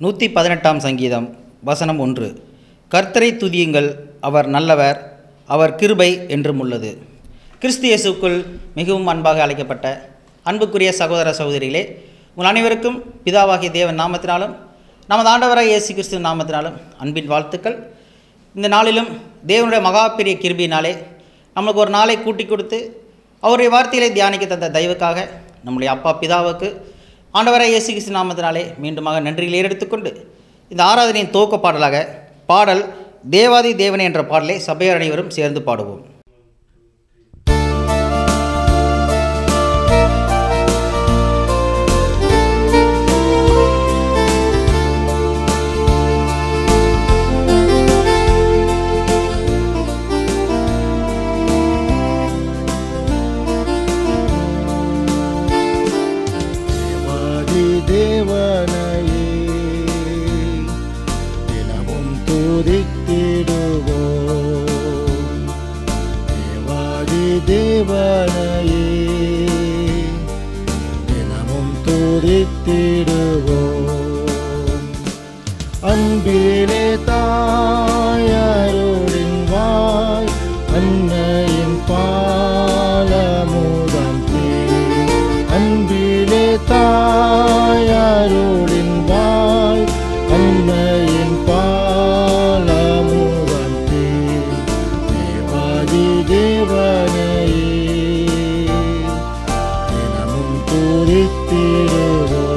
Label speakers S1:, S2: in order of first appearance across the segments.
S1: நூற்றி பதினெட்டாம் சங்கீதம் வசனம் ஒன்று கர்த்தரை துதியுங்கள் அவர் நல்லவர் அவர் கிருபை என்றும் உள்ளது கிறிஸ்து இயேசுக்குள் மிகவும் அன்பாக அழைக்கப்பட்ட அன்புக்குரிய சகோதர சகோதரிகளே உங்கள் அனைவருக்கும் பிதாவாகிய தேவன் நாமத்தினாலும் நமது ஆண்டவராக இயேசு கிறிஸ்து நாமத்தினாலும் அன்பின் வாழ்த்துக்கள் இந்த நாளிலும் தேவனுடைய மகா பெரிய கிருபியினாலே நம்மளுக்கு ஒரு நாளை கூட்டி கொடுத்து அவருடைய வார்த்தைகளை தியானிக்க தந்த தயவுக்காக நம்முடைய அப்பா பிதாவுக்கு ஆண்டவராக இயேசு கிறிஸ்து நாமத்தினாலே மீண்டுமாக நன்றிகளை எடுத்துக்கொண்டு இந்த ஆராதனையின் துவக்க பாடலாக பாடல் தேவாதி தேவனே என்ற பாடலை சபையார் அனைவரும் சேர்ந்து பாடுவோம்
S2: தேவாதி தேவனையே தினமும் துதித்திடுவோம் தேவாதி தேவனையே தினமும் துதித்திடுவோம் அன்பிலே தாயாரோடின் வாய் அன்னையின் பாலமுதம் தேன் அன்பிலே தாயாரோடின் வாய் அன்னையின் பாலமுதம் தேன் தேவாதி தேவனையே தினமும் துதித்திடுவோம்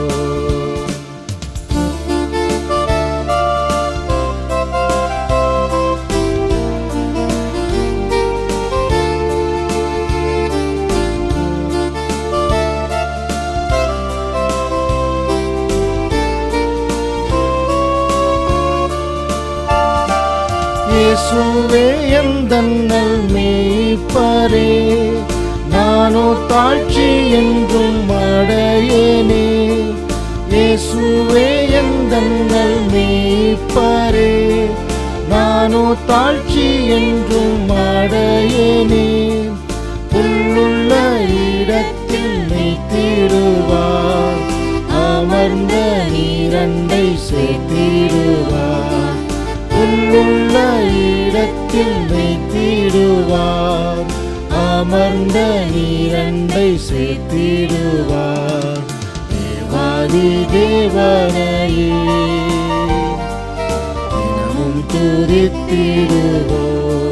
S2: இயேசுவே எந்தன்னல் மேய்ப்பரே நானோ தாழ்ச்சி என்றும் அடையேனே இயேசுவே எந்தன்னல் மேய்ப்பரே நானோ தாழ்ச்சி என்றும் அடையேனே புல்லுள்ள இடத்தில் மெய்த்திடுவார் அமர்ந்த நீரண்டை சேர்த்திடுவார் புல்லுள்ள இடத்தில் வைத்திடுவார் அமர்ந்த நீரண்டை சேர்த்திடுவார் தேவாதி தேவனையே தினமும் துதித்திடுவோம்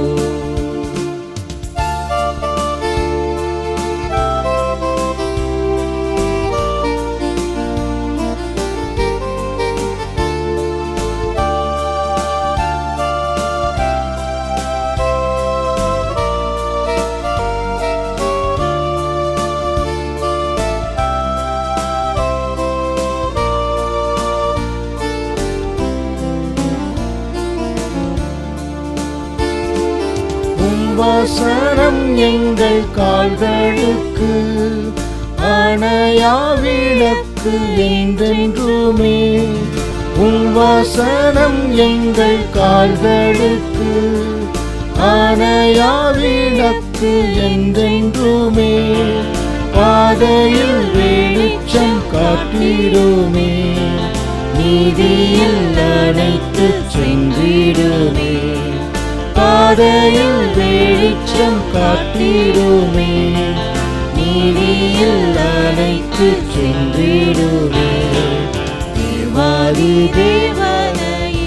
S2: உம் வசனம் எங்கள் கால்களுக்கு அணையா விளக்கு என்றென்றுமே உம் வசனம் எங்கள் கால்களுக்கு அணையா விளக்கு என்றென்றுமே பாதையில் வெளிச்சம் காட்டிடுமே நீதியில் அனைத்து சென்றிடுமே பாதையில் வெளிச்சம் காட்டிடுமே நீதியில் அனைத்து சென்றிடுமே தேவாதி தேவனையே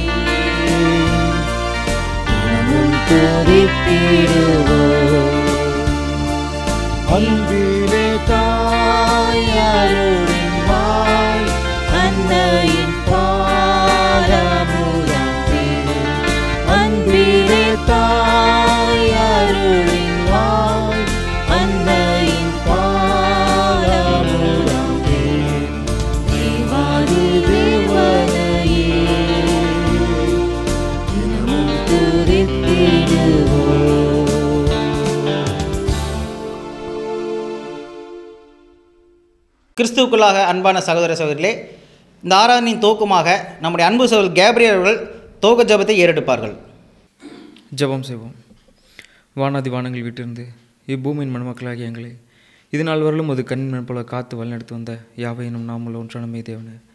S2: தினமும் துதித்திடுவோம் அன்பிலே தாயாரோடின் வாய் அன்னையின் பாதமுதம் அன்பிலே தாயாரோடின் வாய் அன்னையின் பாதமுதம் தேவாதி தேவனையே தினமும் துதித்திடுவோம்
S1: கிறிஸ்துவுக்குள்ளாக அன்பான சகோதர சகோதரிகளே இந்த ஆராதனையின் துவக்கமாக நம்முடைய அன்பு சகோதரர் கேப்ரியல் அவர்கள் துவக்க ஜெபத்தை ஏறெடுப்பார்கள்
S3: ஜெபம் செய்வோம் வானாதி வானங்கள் விட்டிருந்து இப்பூமியின் மணமக்களாகிய எங்களை இது நாள் வரலும் அது கண்ணின் போல காத்து வழிநடத்தி வந்த யாவையினும் நாமல் ஒன்றானமே தேவனே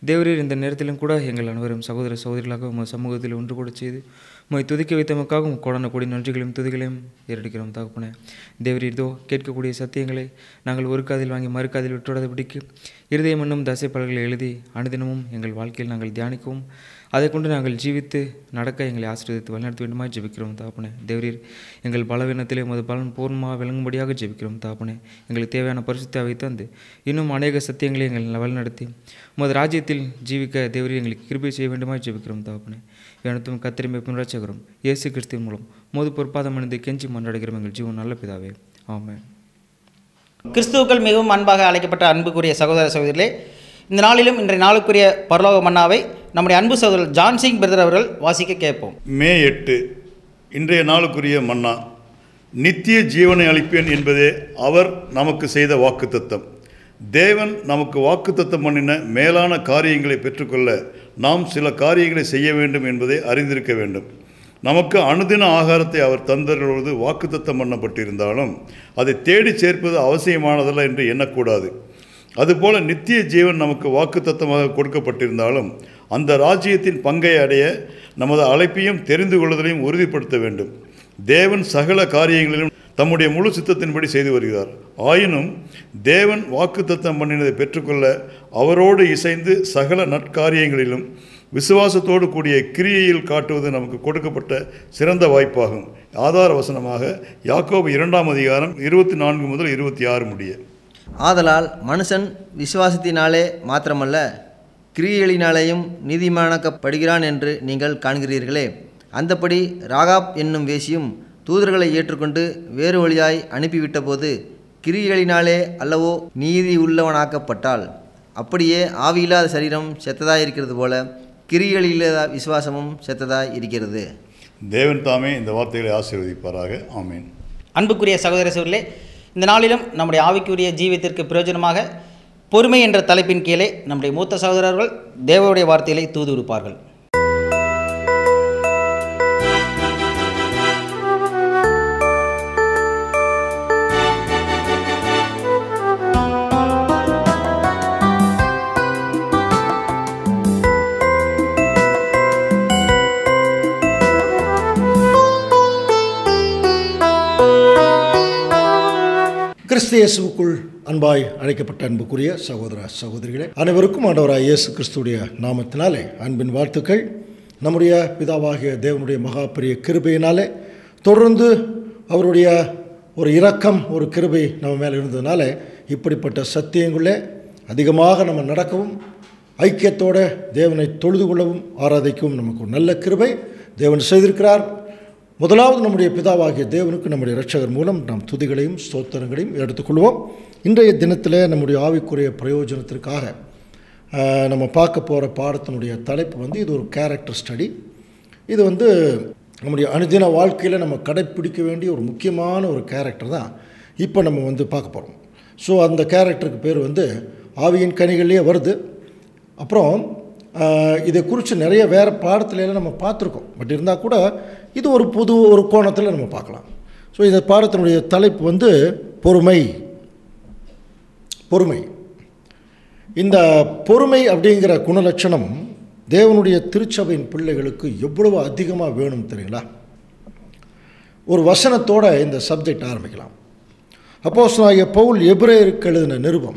S3: தேவரீர் இந்த நேரத்திலும் கூட எங்கள் அனைவரும் சகோதர சகோதரிகளாக உங்கள் சமூகத்தில் ஒன்று கூட செய்து உம்மை துதிக்க வைத்தமக்காக உம் கொடான கொடி நன்றிகளையும் துதிகளையும் ஏறடிக்கிறோம் தகப்பனே தேவரீர் இதோ கேட்கக்கூடிய சத்தியங்களை நாங்கள் ஒரு காதில் வாங்கி மறு காதில் விட்டுவிடாதபடிக்கு இருதயம் என்னும் தசைப்பலகளை எழுதி அனுதினமும் எங்கள் வாழ்க்கையில் நாங்கள் தியானிக்கவும் அதை கொண்டு நாங்கள் ஜீவித்து நடக்க எங்களை ஆசீர்வதித்து வழிநடத்த வேண்டுமா ஜெபிக்கிறோம் தாப்பனே தேவரீர் எங்கள் பலவீனத்திலே உமது பலன் பூர்ணமாக விளங்கும்படியாக ஜெபிக்கிறோம் தாப்பனே எங்களுக்கு தேவையான பரிசுத்தாவை தந்து இன்னும் அநேக சத்தியங்களை எங்கள் வழிநடத்தி உமது ராஜ்யத்தில் ஜீவிக்க தேவரீர் எங்களுக்கு கிருபை செய்ய வேண்டுமா ஜெபிக்கிறோம் தாப்பனே எனத்தும் கத்திரிமை புனரட்சகரும் இயேசு கிறிஸ்துவின் மூலம் மோது பொற்பாதம் அணிந்து கெஞ்சி மன்றாடுகிறோம் எங்கள் ஜீவன் நல்ல பிதாவே ஆமென்
S1: கிறிஸ்துவுக்கள் மிகவும் அன்பாக அழைக்கப்பட்ட அன்புக்குரிய சகோதர சகோதரிகளே இந்த நாளிலும் இன்றைய நாளுக்குரிய பரலோக மன்னாவை நம்முடைய அன்பு சகோதரர் ஜான்சிங் பிரதர் அவர்கள் வாசிக்க கேட்போம்
S4: மே எட்டு இன்றைய நாளுக்குரிய மன்னா நித்திய ஜீவனை அளிப்பேன் என்பதே அவர் நமக்கு செய்த வாக்குத்தத்தம் தேவன் நமக்கு வாக்குத்தத்தம் பண்ணின மேலான காரியங்களை பெற்றுக்கொள்ள நாம் சில காரியங்களை செய்ய வேண்டும் என்பதை அறிந்திருக்க வேண்டும் நமக்கு அனுதின ஆகாரத்தை அவர் தந்தருவது வாக்குத்தத்தம் பண்ணப்பட்டிருந்தாலும் அதை தேடி சேர்ப்பது அவசியமானதல்ல என்று எண்ணக்கூடாது அதுபோல நித்திய ஜீவன் நமக்கு வாக்குத்தத்தமாக கொடுக்கப்பட்டிருந்தாலும் அந்த ராஜ்யத்தின் பங்கை அடைய நமது அழைப்பையும் தெரிந்து கொள்வதையும் உறுதிப்படுத்த வேண்டும் தேவன் சகல காரியங்களிலும் தம்முடைய முழு சித்தத்தின்படி செய்து வருகிறார் ஆயினும் தேவன் வாக்குத்தத்தம் பண்ணினதை பெற்றுக்கொள்ள அவரோடு இசைந்து சகல நற்காரியங்களிலும் விசுவாசத்தோடு கூடிய கிரியையில் காட்டுவது நமக்கு கொடுக்கப்பட்ட சிறந்த வாய்ப்பாகும் ஆதார வசனமாக யாக்கோபு இரண்டாம் அதிகாரம் இருபத்தி நான்கு முதல் இருபத்தி ஆறு முடிய
S5: ஆதலால் மனுஷன் விசுவாசத்தினாலே மாத்திரமல்ல கிரியைகளினாலேயும் நீதிமானாக்கப்படுகிறான் என்று நீங்கள் காண்கிறீர்களே அந்தப்படி ராகாப் என்னும் வேசியும் தூதர்களை ஏற்றுக்கொண்டு வேறு வழியாய் அனுப்பிவிட்டபோது கிரியைகளினாலே அல்லவோ நீதி உள்ளவனாக்கப்பட்டாள் அப்படியே ஆவியில்லாத சரீரம் செத்ததாய் இருக்கிறது போல கிரியைகளில்லாத விசுவாசமும் செத்ததாய் இருக்கிறது
S4: தேவன் தாமே இந்த வார்த்தைகளை ஆசீர்வதிப்பாராக ஆமீன்
S1: அன்புக்குரிய சகோதர சகோதரிகளே இந்த நாளிலும் நம்முடைய ஆவிக்குரிய ஜீவியத்திற்கு பிரயோஜனமாக பொறுமை என்ற தலைப்பின் கீழே நம்முடைய மூத்த சகோதரர்கள் தேவனுடைய வார்த்தைகளை தூது விடுப்பார்கள்
S6: கிறிஸ்து இயேசுவுக்குள் அன்பாய் அழைக்கப்பட்ட அன்புக்குரிய சகோதர சகோதரிகளே அனைவருக்கும் ஆண்டவராய் இயேசு கிறிஸ்துடைய நாமத்தினாலே அன்பின் வாழ்த்துக்கள் நம்முடைய பிதாவாகிய தேவனுடைய மகா பெரிய கிருபையினாலே தொடர்ந்து அவருடைய ஒரு இரக்கம் ஒரு கிருபை நம்ம மேலே இருந்ததுனால இப்படிப்பட்ட சத்தியங்களே அதிகமாக நம்ம நடக்கவும் ஐக்கியத்தோட தேவனை தொழுது கொள்ளவும் ஆராதிக்கவும் நமக்கு ஒரு நல்ல கிருபை தேவன் செய்திருக்கிறார் முதலாவது நம்முடைய பிதாவாகிய தேவனுக்கு நம்முடைய இரட்சகர் மூலம் நாம் துதிகளையும் ஸ்தோத்திரங்களையும் எடுத்துக்கொள்வோம் இன்றைய தினத்தில் நம்முடைய ஆவிக்குரிய பிரயோஜனத்திற்காக ஆஹ், நம்ம பார்க்க போகிற பாடத்தினுடைய தலைப்பு வந்து இது ஒரு கேரக்டர் ஸ்டடி இது வந்து நம்முடைய அனுதின வாழ்க்கையில் நம்ம கடைப்பிடிக்க வேண்டிய ஒரு முக்கியமான ஒரு கேரக்டர் தான் இப்போ நம்ம வந்து பார்க்க போகிறோம் ஸோ அந்த கேரக்டருக்கு பேர் வந்து ஆவியின் கனிகள்லேயே வருது அப்புறம் ஆஹ், இதை குறித்து நிறைய வேறு பாடத்துல நம்ம பார்த்துருக்கோம் பட் இருந்தால் கூட இது ஒரு புது ஒரு கோணத்தில் நம்ம பார்க்கலாம் ஸோ இந்த பாடத்தினுடைய தலைப்பு வந்து பொறுமை பொறுமை இந்த பொறுமை அப்படிங்கிற குணலட்சணம் தேவனுடைய திருச்சபையின் பிள்ளைகளுக்கு எவ்வளவு அதிகமாக வேணும் தெரியுங்களா ஒரு வசனத்தோட இந்த சப்ஜெக்ட் ஆரம்பிக்கலாம் அப்போஸ் பவுல் எபிரேயருக்கு எழுதின நிருபம்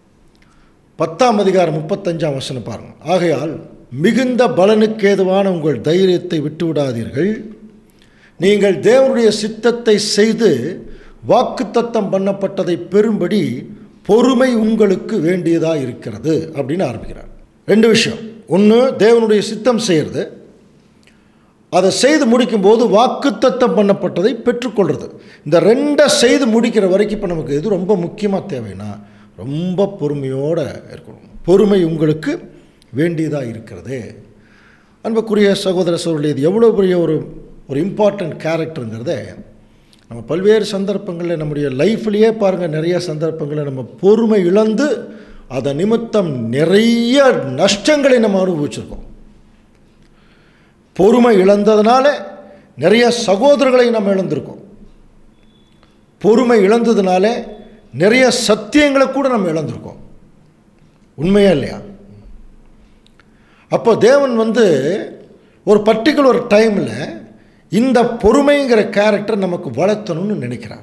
S6: பத்தாம் அதிகாரம் முப்பத்தஞ்சாம் வசனம் பாருங்க ஆகையால் மிகுந்த பலனுக்கேதுவான உங்கள் தைரியத்தை விட்டுவிடாதீர்கள் நீங்கள் தேவனுடைய சித்தத்தை செய்து வாக்குத்தத்தம் பண்ணப்பட்டதை பெறும்படி பொறுமை உங்களுக்கு வேண்டியதாக இருக்கிறது அப்படின்னு ஆரம்பிக்கிறார் ரெண்டு விஷயம் ஒன்று தேவனுடைய சித்தம் செய்கிறது அதை செய்து முடிக்கும்போது வாக்குத்தத்தம் பண்ணப்பட்டதை பெற்றுக்கொள்கிறது இந்த ரெண்டை செய்து முடிக்கிற வரைக்கும் இப்போ நமக்கு எது ரொம்ப முக்கியமாக தேவைன்னா ரொம்ப பொறுமையோடு இருக்கணும் பொறுமை உங்களுக்கு வேண்டியதாக இருக்கிறது அன்புக்குரிய சகோதர சகோதரி இது எவ்வளோ பெரிய ஒரு ஒரு இம்பார்ட்டண்ட் கேரக்டருங்கிறத நம்ம பல்வேறு சந்தர்ப்பங்களில் நம்முடைய லைஃப்லேயே பாருங்கள் நிறைய சந்தர்ப்பங்களில் நம்ம பொறுமை இழந்து அதை நிமித்தம் நிறைய நஷ்டங்களை நம்ம அனுபவிச்சிருக்கோம் பொறுமை இழந்ததுனால நிறைய சகோதரர்களை நம்ம இழந்திருக்கோம் பொறுமை இழந்ததுனால நிறைய சத்தியங்களை கூட நம்ம இழந்திருக்கோம் உண்மையா இல்லையா அப்போ தேவன் வந்து ஒரு பர்டிகுலர் டைமில் இந்த பொறுமைங்கிற கேரக்டர் நமக்கு வளர்த்தணும்னு நினைக்கிறார்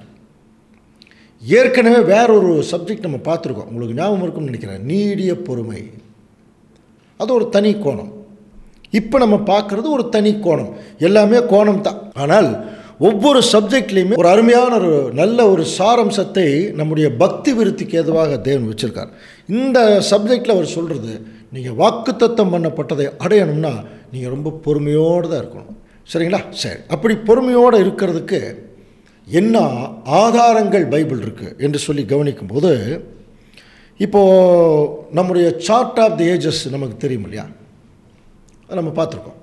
S6: ஏற்கனவே வேற ஒரு சப்ஜெக்ட் நம்ம பார்த்துருக்கோம் உங்களுக்கு ஞாபகம் இருக்கும்னு நினைக்கிறேன் நீடிய பொறுமை அது ஒரு தனி கோணம் இப்போ நம்ம பார்க்குறது ஒரு தனி கோணம் எல்லாமே கோணம் தான் ஆனால் ஒவ்வொரு சப்ஜெக்ட்லேயுமே ஒரு அருமையான ஒரு நல்ல ஒரு சாரம்சத்தை நம்முடைய பக்தி விருத்திக்கு ஏதுவாக தேவன் வச்சுருக்கார் இந்த சப்ஜெக்டில் அவர் சொல்கிறது நீங்கள் வாக்குத்தத்தம் பண்ணப்பட்டதை அடையணும்னா நீங்கள் ரொம்ப பொறுமையோடு தான் இருக்கணும் சரிங்களா சரி அப்படி பொறுமையோடு இருக்கிறதுக்கு என்ன ஆதாரங்கள் பைபிள் இருக்குது என்று சொல்லி கவனிக்கும்போது இப்போது நம்முடைய சார்ட் ஆஃப் தி ஏஜஸ் நமக்கு தெரியும் இல்லையா அதை நம்ம பார்த்துருக்கோம்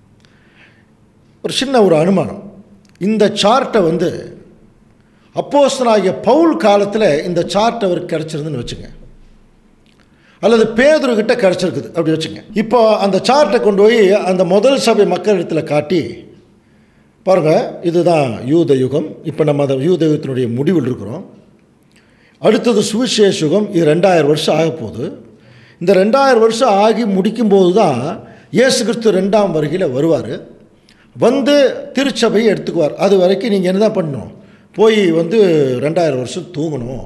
S6: ஒரு சின்ன ஒரு அனுமானம் இந்த சார்ட்டை வந்து அப்போஸ்தலனாகிய பவுல் காலத்தில் இந்த சார்ட் அவருக்கு கிடச்சிருந்துன்னு வச்சுங்க அல்லது பேதுருக்கிட்ட கிடச்சிருக்குது அப்படி வச்சுங்க இப்போ அந்த சார்ட்டை கொண்டு போய் அந்த முதல் சபை மக்களிடத்தில் காட்டி பாருங்கள் இதுதான் யூத யுகம் இப்போ நம்ம அந்த யூத யுகத்தினுடைய முடிவில் இருக்கிறோம் அடுத்தது சுவிசேஷ யுகம் இது ரெண்டாயிரம் வருஷம் ஆக போகுது இந்த ரெண்டாயிரம் வருஷம் ஆகி முடிக்கும்போது தான் இயேசு கிறிஸ்து ரெண்டாம் வருகையில் வருவார் வந்து திருச்சபையை எடுத்துக்குவார் அது வரைக்கும் நீங்கள் என்ன தான் பண்ணணும் போய் வந்து ரெண்டாயிரம் வருஷம் தூங்கணும்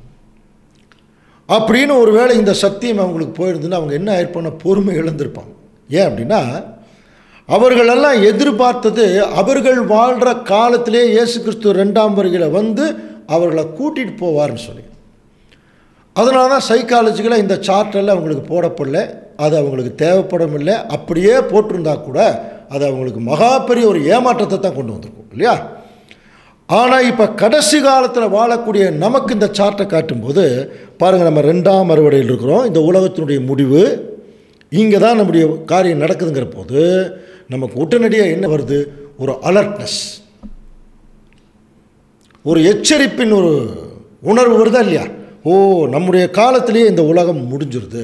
S6: அப்படின்னு ஒருவேளை இந்த சத்தியம் அவங்களுக்கு போயிருந்துன்னா அவங்க என்ன ஆயிருப்பாங்கன்னா பொறுமை இழந்திருப்பாங்க ஏன் அப்படின்னா அவர்களெல்லாம் எதிர்பார்த்தது அவர்கள் வாழ்கிற காலத்திலே இயேசு கிறிஸ்து ரெண்டாம் வருகையில் வந்து அவர்களை கூட்டிகிட்டு போவார்னு சொல்லி அதனால தான் சைக்காலஜிக்கலாக இந்த சார்ட்டெல்லாம் அவங்களுக்கு போடப்படல அது அவங்களுக்கு தேவைப்படும் இல்லை அப்படியே போட்டிருந்தா கூட அது அவங்களுக்கு மகா பெரிய ஒரு ஏமாற்றத்தை தான் கொண்டு வந்திருக்கும் இல்லையா ஆனால் இப்போ கடைசி காலத்தில் வாழக்கூடிய நமக்கு இந்த சார்ட்டை காட்டும்போது பாருங்கள் நம்ம ரெண்டாம் அறுவடையில் இருக்கிறோம் இந்த உலகத்தினுடைய முடிவு இங்கே தான் நம்முடைய காரியம் நடக்குதுங்கிற போது நமக்கு உடனடியாக என்ன வருது ஒரு அலர்ட்னஸ் ஒரு எச்சரிப்பின் ஒரு உணர்வு வருதா இல்லையா ஓ நம்முடைய காலத்திலேயே இந்த உலகம் முடிஞ்சிருது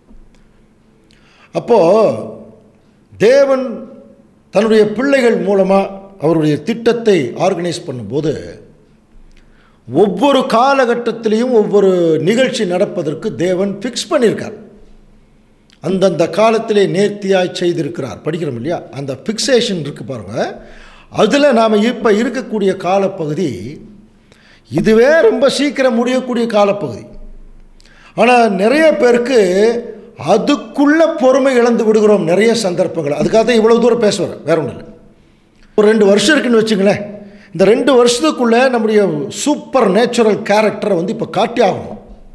S6: அப்போது தேவன் தன்னுடைய பிள்ளைகள் மூலமாக அவருடைய திட்டத்தை ஆர்கனைஸ் பண்ணும்போது ஒவ்வொரு காலகட்டத்திலையும் ஒவ்வொரு நிகழ்ச்சி நடப்பதற்கு தேவன் ஃபிக்ஸ் பண்ணியிருக்கார் அந்தந்த காலத்திலே நேர்த்தியாய் செய்திருக்கிறார் படிக்கிறோம் இல்லையா அந்த ஃபிக்ஸேஷன் இருக்குது பாருங்கள் அதில் நாம் இப்போ இருக்கக்கூடிய காலப்பகுதி இதுவே ரொம்ப சீக்கிரம் முடியக்கூடிய காலப்பகுதி ஆனால் நிறைய பேருக்கு அதுக்குள்ள பொறுமை இழந்து விடுகிறோம் நிறைய சந்தர்ப்பங்கள் அதுக்காக தான் இவ்வளோ தூரம் பேசுவார் வேற ஒன்றும் இல்லை ஒரு ரெண்டு வருஷம் இருக்குன்னு வச்சுங்களேன் இந்த ரெண்டு வருஷத்துக்குள்ளே நம்முடைய சூப்பர் நேச்சுரல் கேரக்டரை வந்து இப்போ காட்டி ஆகணும்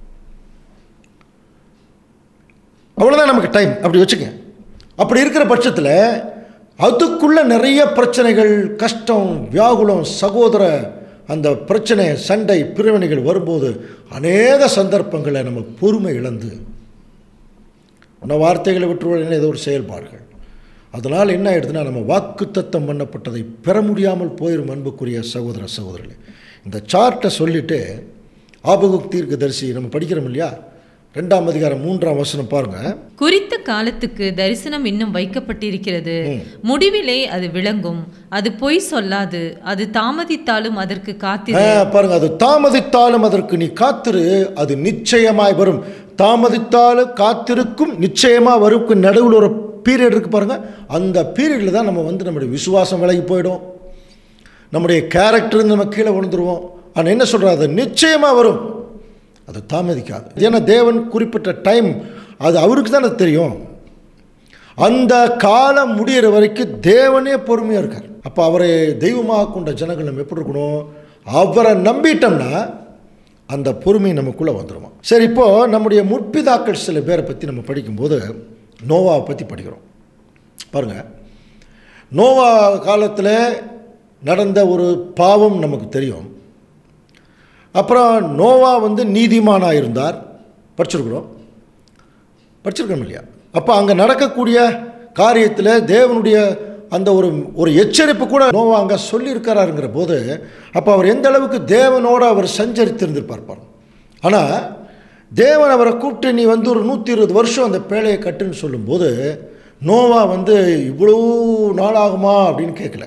S6: அவ்வளோதான் நமக்கு டைம் அப்படி வச்சுக்க அப்படி இருக்கிற பட்சத்தில் அதுக்குள்ளே நிறைய பிரச்சனைகள் கஷ்டம் வியாகுலம் சகோதர அந்த பிரச்சனை சண்டை பிரிவினைகள் வரும்போது அநேக சந்தர்ப்பங்களை நம்ம பொறுமை இழந்து உன்ன வார்த்தைகளை விட்டுருவோம் ஏதோ ஒரு செயல்பாடுகள் அதனால் என்ன ஆயிடுதுன்னா நம்ம வாக்குத்தத்தம் பண்ணப்பட்டதை பெற முடியாமல் போயிடும் அன்புக்குரிய சகோதர சகோதரர்களே இந்த சார்ட்டை சொல்லிவிட்டு ஆபகுக் தீர்க்கதரிசி நம்ம படிக்கிறோம் இல்லையா ரெண்டாம் அதிகாரம் மூன்றாம் வசனம் பாருங்கள்
S7: குறித்த காலத்துக்கு தரிசனம் இன்னும் வைக்கப்பட்டிருக்கிறது முடிவிலே அது விளங்கும் அது பொய் சொல்லாது அது தாமதித்தாலும் அதற்கு காத்திரு
S6: ஆ, பாருங்க அது தாமதித்தாலும் அதற்கு நீ காத்திரு அது நிச்சயமாய் வரும் தாமதித்தாலும் காத்திருக்கும் நிச்சயமா வரும் நடுவில் ஒரு பீரியட் இருக்கு பாருங்க அந்த பீரியடில் தான் நம்ம வந்து நம்முடைய விசுவாசம் விலகி போயிடும் நம்முடைய கேரக்டர் நம்ம கீழே விழுந்துருவோம் ஆனால் என்ன சொல்கிறார் அது நிச்சயமாக வரும் அது தாமதிக்காது ஏன்னா தேவன் குறிப்பிட்ட டைம் அது அவருக்கு தானே தெரியும் அந்த காலம் முடியிற வரைக்கும் தேவனே பொறுமையாக இருக்கார் அப்போ அவரை தெய்வமாக கொண்ட ஜனங்கள் நம்ம எப்படி இருக்கணும் அவரை நம்பிட்டோம்னா அந்த பொறுமை நமக்குள்ளே வந்துடுமா சரி இப்போது நம்முடைய முற்பிதாக்கள் சில பேரை பற்றி நம்ம படிக்கும்போது நோவாவை பற்றி படிக்கிறோம் பாருங்கள் நோவா காலத்தில் நடந்த ஒரு பாவம் நமக்கு தெரியும் அப்புறம் நோவா வந்து நீதிமானாக இருந்தார் படிச்சிருக்கிறோம் படிச்சிருக்கோம் இல்லையா அப்போ அங்கே நடக்கக்கூடிய காரியத்தில் தேவனுடைய அந்த ஒரு ஒரு எச்சரிப்பு கூட நோவா அங்கே சொல்லியிருக்கிறாருங்கிற போது அப்போ அவர் எந்த அளவுக்கு தேவனோடு அவர் சஞ்சரித்திருந்திருப்பார் பாருங்க ஆனால் தேவன் அவரை கூப்பிட்டு நீ வந்து ஒரு நூற்றி இருபது வருஷம் அந்த பேழையை கட்டுன்னு சொல்லும்போது நோவா வந்து இவ்வளோ நாள் ஆகுமா அப்படின்னு கேட்கல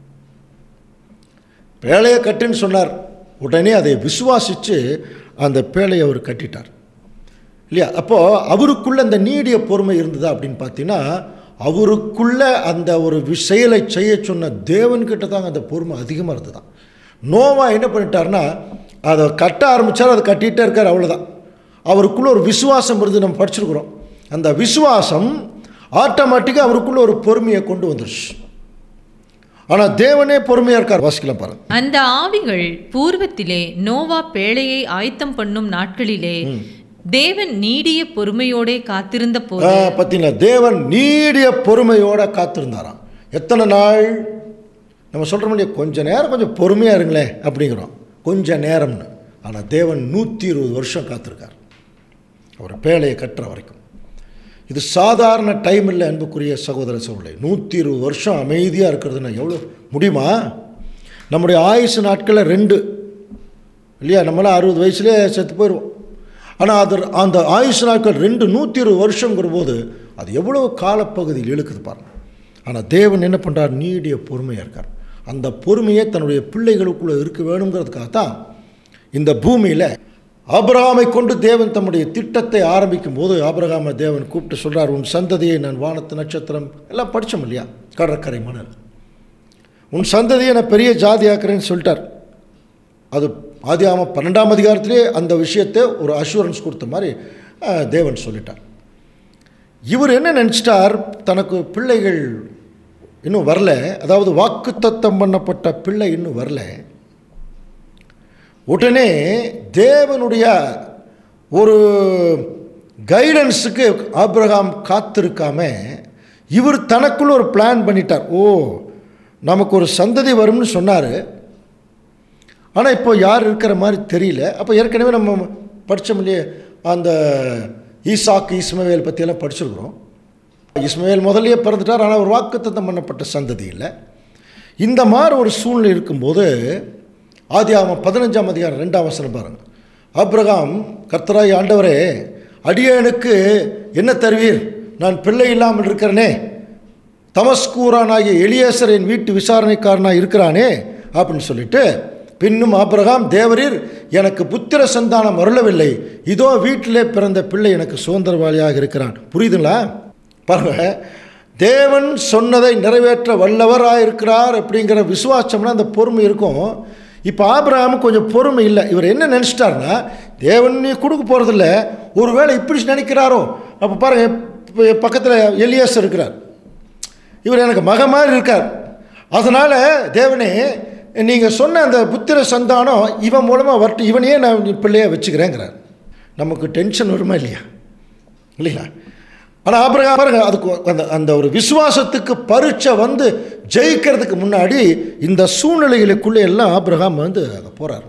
S6: பேழையை கட்டுன்னு சொன்னார் உடனே அதை விசுவாசித்து அந்த பேழையை அவர் கட்டிட்டார் இல்லையா அப்போது அவருக்குள்ள அந்த நீடிய பொறுமை இருந்ததா அப்படின்னு பார்த்தீங்கன்னா அவருக்குள்ள அந்த ஒரு வி- செயலை செய்ய சொன்ன தேவன்கிட்ட தாங்க அந்த பொறுமை அதிகமாக இருந்ததான் நோவா என்ன பண்ணிட்டாருன்னா அதை கட்ட ஆரம்பித்தார் அதை கட்டிகிட்டே இருக்கார் அவ்வளோதான் அவருக்குள்ள ஒரு விசுவாசம் இருந்து நம்ம படிச்சிருக்கிறோம் அந்த விசுவாசம் ஆட்டோமேட்டிக்காக அவருக்குள்ள ஒரு பொறுமையை கொண்டு வந்துருச்சு ஆனால் தேவனே பொறுமையாக இருக்கார் வாசிக்கலாம் பாருங்க
S7: அந்த ஆவிகள் பூர்வத்திலே நோவா பேழையை ஆயத்தம் பண்ணும் நாட்களிலே தேவன் நீடிய பொறுமையோடே காத்திருந்த போது
S6: ஆ, பார்த்தீங்களா தேவன் நீடிய பொறுமையோட காத்திருந்தாராம் எத்தனை நாள் நம்ம சொல்கிற முடியாது கொஞ்ச நேரம் கொஞ்சம் பொறுமையாக இருங்களேன் அப்படிங்கிறோம் கொஞ்ச நேரம்னு ஆனால் தேவன் நூற்றி இருபது வருஷம் காத்திருக்கார் அவர் பேழையை கட்டுற வரைக்கும் இது சாதாரண டைம் இல்லை அன்புக்குரிய சகோதர சகோதரி நூற்றி இருபது வருஷம் அமைதியாக இருக்கிறதுனா எவ்வளோ முடியுமா நம்முடைய ஆயுசு நாட்களில் ரெண்டு இல்லையா நம்மளாம் அறுபது வயசுலேயே செத்து போயிடுவோம் ஆனால் அது அந்த ஆயுசு நாட்கள் ரெண்டு நூற்றி இருபது வருஷங்கிற போது அது எவ்வளோ காலப்பகுதியில் இழுக்குது பாருங்க ஆனால் தேவன் என்ன பண்ணுறார் நீடிய பொறுமையாக இருக்கார் அந்த பொறுமையே தன்னுடைய பிள்ளைகளுக்குள்ளே இருக்க வேணுங்கிறதுக்காக தான் இந்த பூமியில் ஆபிரகாமை கொண்டு தேவன் தம்முடைய திட்டத்தை ஆரம்பிக்கும் போது ஆபிரகாமை தேவன் கூப்பிட்டு சொல்றார் உன் சந்ததியை நான் வானத்து நட்சத்திரம் எல்லாம் படித்தோம் இல்லையா கடற்கரை மணல் உன் சந்ததியை நான் பெரிய ஜாதி ஆக்குறேன்னு சொல்லிட்டார் அது ஆதியாம பன்னெண்டாம் அதிகாரத்திலே அந்த விஷயத்தை ஒரு அஷூரன்ஸ் கொடுத்த மாதிரி அஹ், தேவன் சொல்லிட்டார் இவர் என்ன நினச்சிட்டார் தனக்கு பிள்ளைகள் இன்னும் வரல அதாவது வாக்குத்தத்தம் பண்ணப்பட்ட பிள்ளை இன்னும் வரல உடனே தேவனுடைய ஒரு கைடன்ஸுக்கு ஆபிரகாம் காத்திருக்காம இவர் தனக்குள்ள ஒரு பிளான் பண்ணிட்டார் ஓ நமக்கு ஒரு சந்ததி வரும்னு சொன்னார் ஆனால் இப்போ யார் இருக்கிற மாதிரி தெரியல அப்போ ஏற்கனவே நம்ம படித்தோம் இல்லையே அந்த ஈசாக்கு இஸ்மவேல் பற்றியெல்லாம் படிச்சிருக்கிறோம் இஸ்மவேல் முதல்லயே பிறந்துட்டார் ஆனால் ஒரு வாக்குத்தத்தம் பண்ணப்பட்ட சந்ததி இல்லை இந்த மாதிரி ஒரு சூழ்நிலை இருக்கும்போது ஆதியாகமம் பதினஞ்சாம் அதிகாரம் ரெண்டாம் வசனம் பாருங்க ஆபிரகாம் கர்த்தராய் ஆண்டவரே அடியேனுக்கு என்ன தருவீர் நான் பிள்ளை இல்லாமல் இருக்கிறேனே தமஸ்கூரானாகிய எலியேசர் என் வீட்டு விசாரணைக்காரனாக இருக்கிறானே அப்படின்னு சொல்லிட்டு பின்னும் ஆபிரகாம் தேவரீர் எனக்கு புத்திர சந்தானம் அருளவில்லை இதோ வீட்டிலே பிறந்த பிள்ளை எனக்கு சுதந்திரவாளியாக இருக்கிறான் புரியுதுங்களா பாருங்க தேவன் சொன்னதை நிறைவேற்ற வல்லவராக இருக்கிறார் அப்படிங்கிற விசுவாசம்னா அந்த பொறுமை இருக்கும் இப்போ ஆபிரகாம் கொஞ்சம் பொறுமை இல்லை இவர் என்ன நினச்சிட்டாருன்னா தேவன் நீ கொடுக்க போகிறதில்ல ஒருவேளை இப்படி நினைக்கிறாரோ அப்போ பாருங்க இப்போ பக்கத்தில் எலியாஸ் இருக்கிறார் இவர் எனக்கு மக மாதிரி இருக்கார் அதனால் தேவனே நீங்கள் சொன்ன அந்த புத்திர சந்தானம் இவன் மூலமாக வரட்டு இவனையே நான் பிள்ளைய வச்சுக்கிறேங்கிறார் நமக்கு டென்ஷன் வருமா இல்லையா இல்லையா ஆனால் அப்புறம் பாருங்க அதுக்கு அந்த அந்த ஒரு விசுவாசத்துக்கு பரீட்சை வந்து ஜெயிக்கிறதுக்கு முன்னாடி இந்த சூழ்நிலைகளுக்குள்ளே எல்லாம் ஆபிரகாம் வந்து அங்கே போகிறார்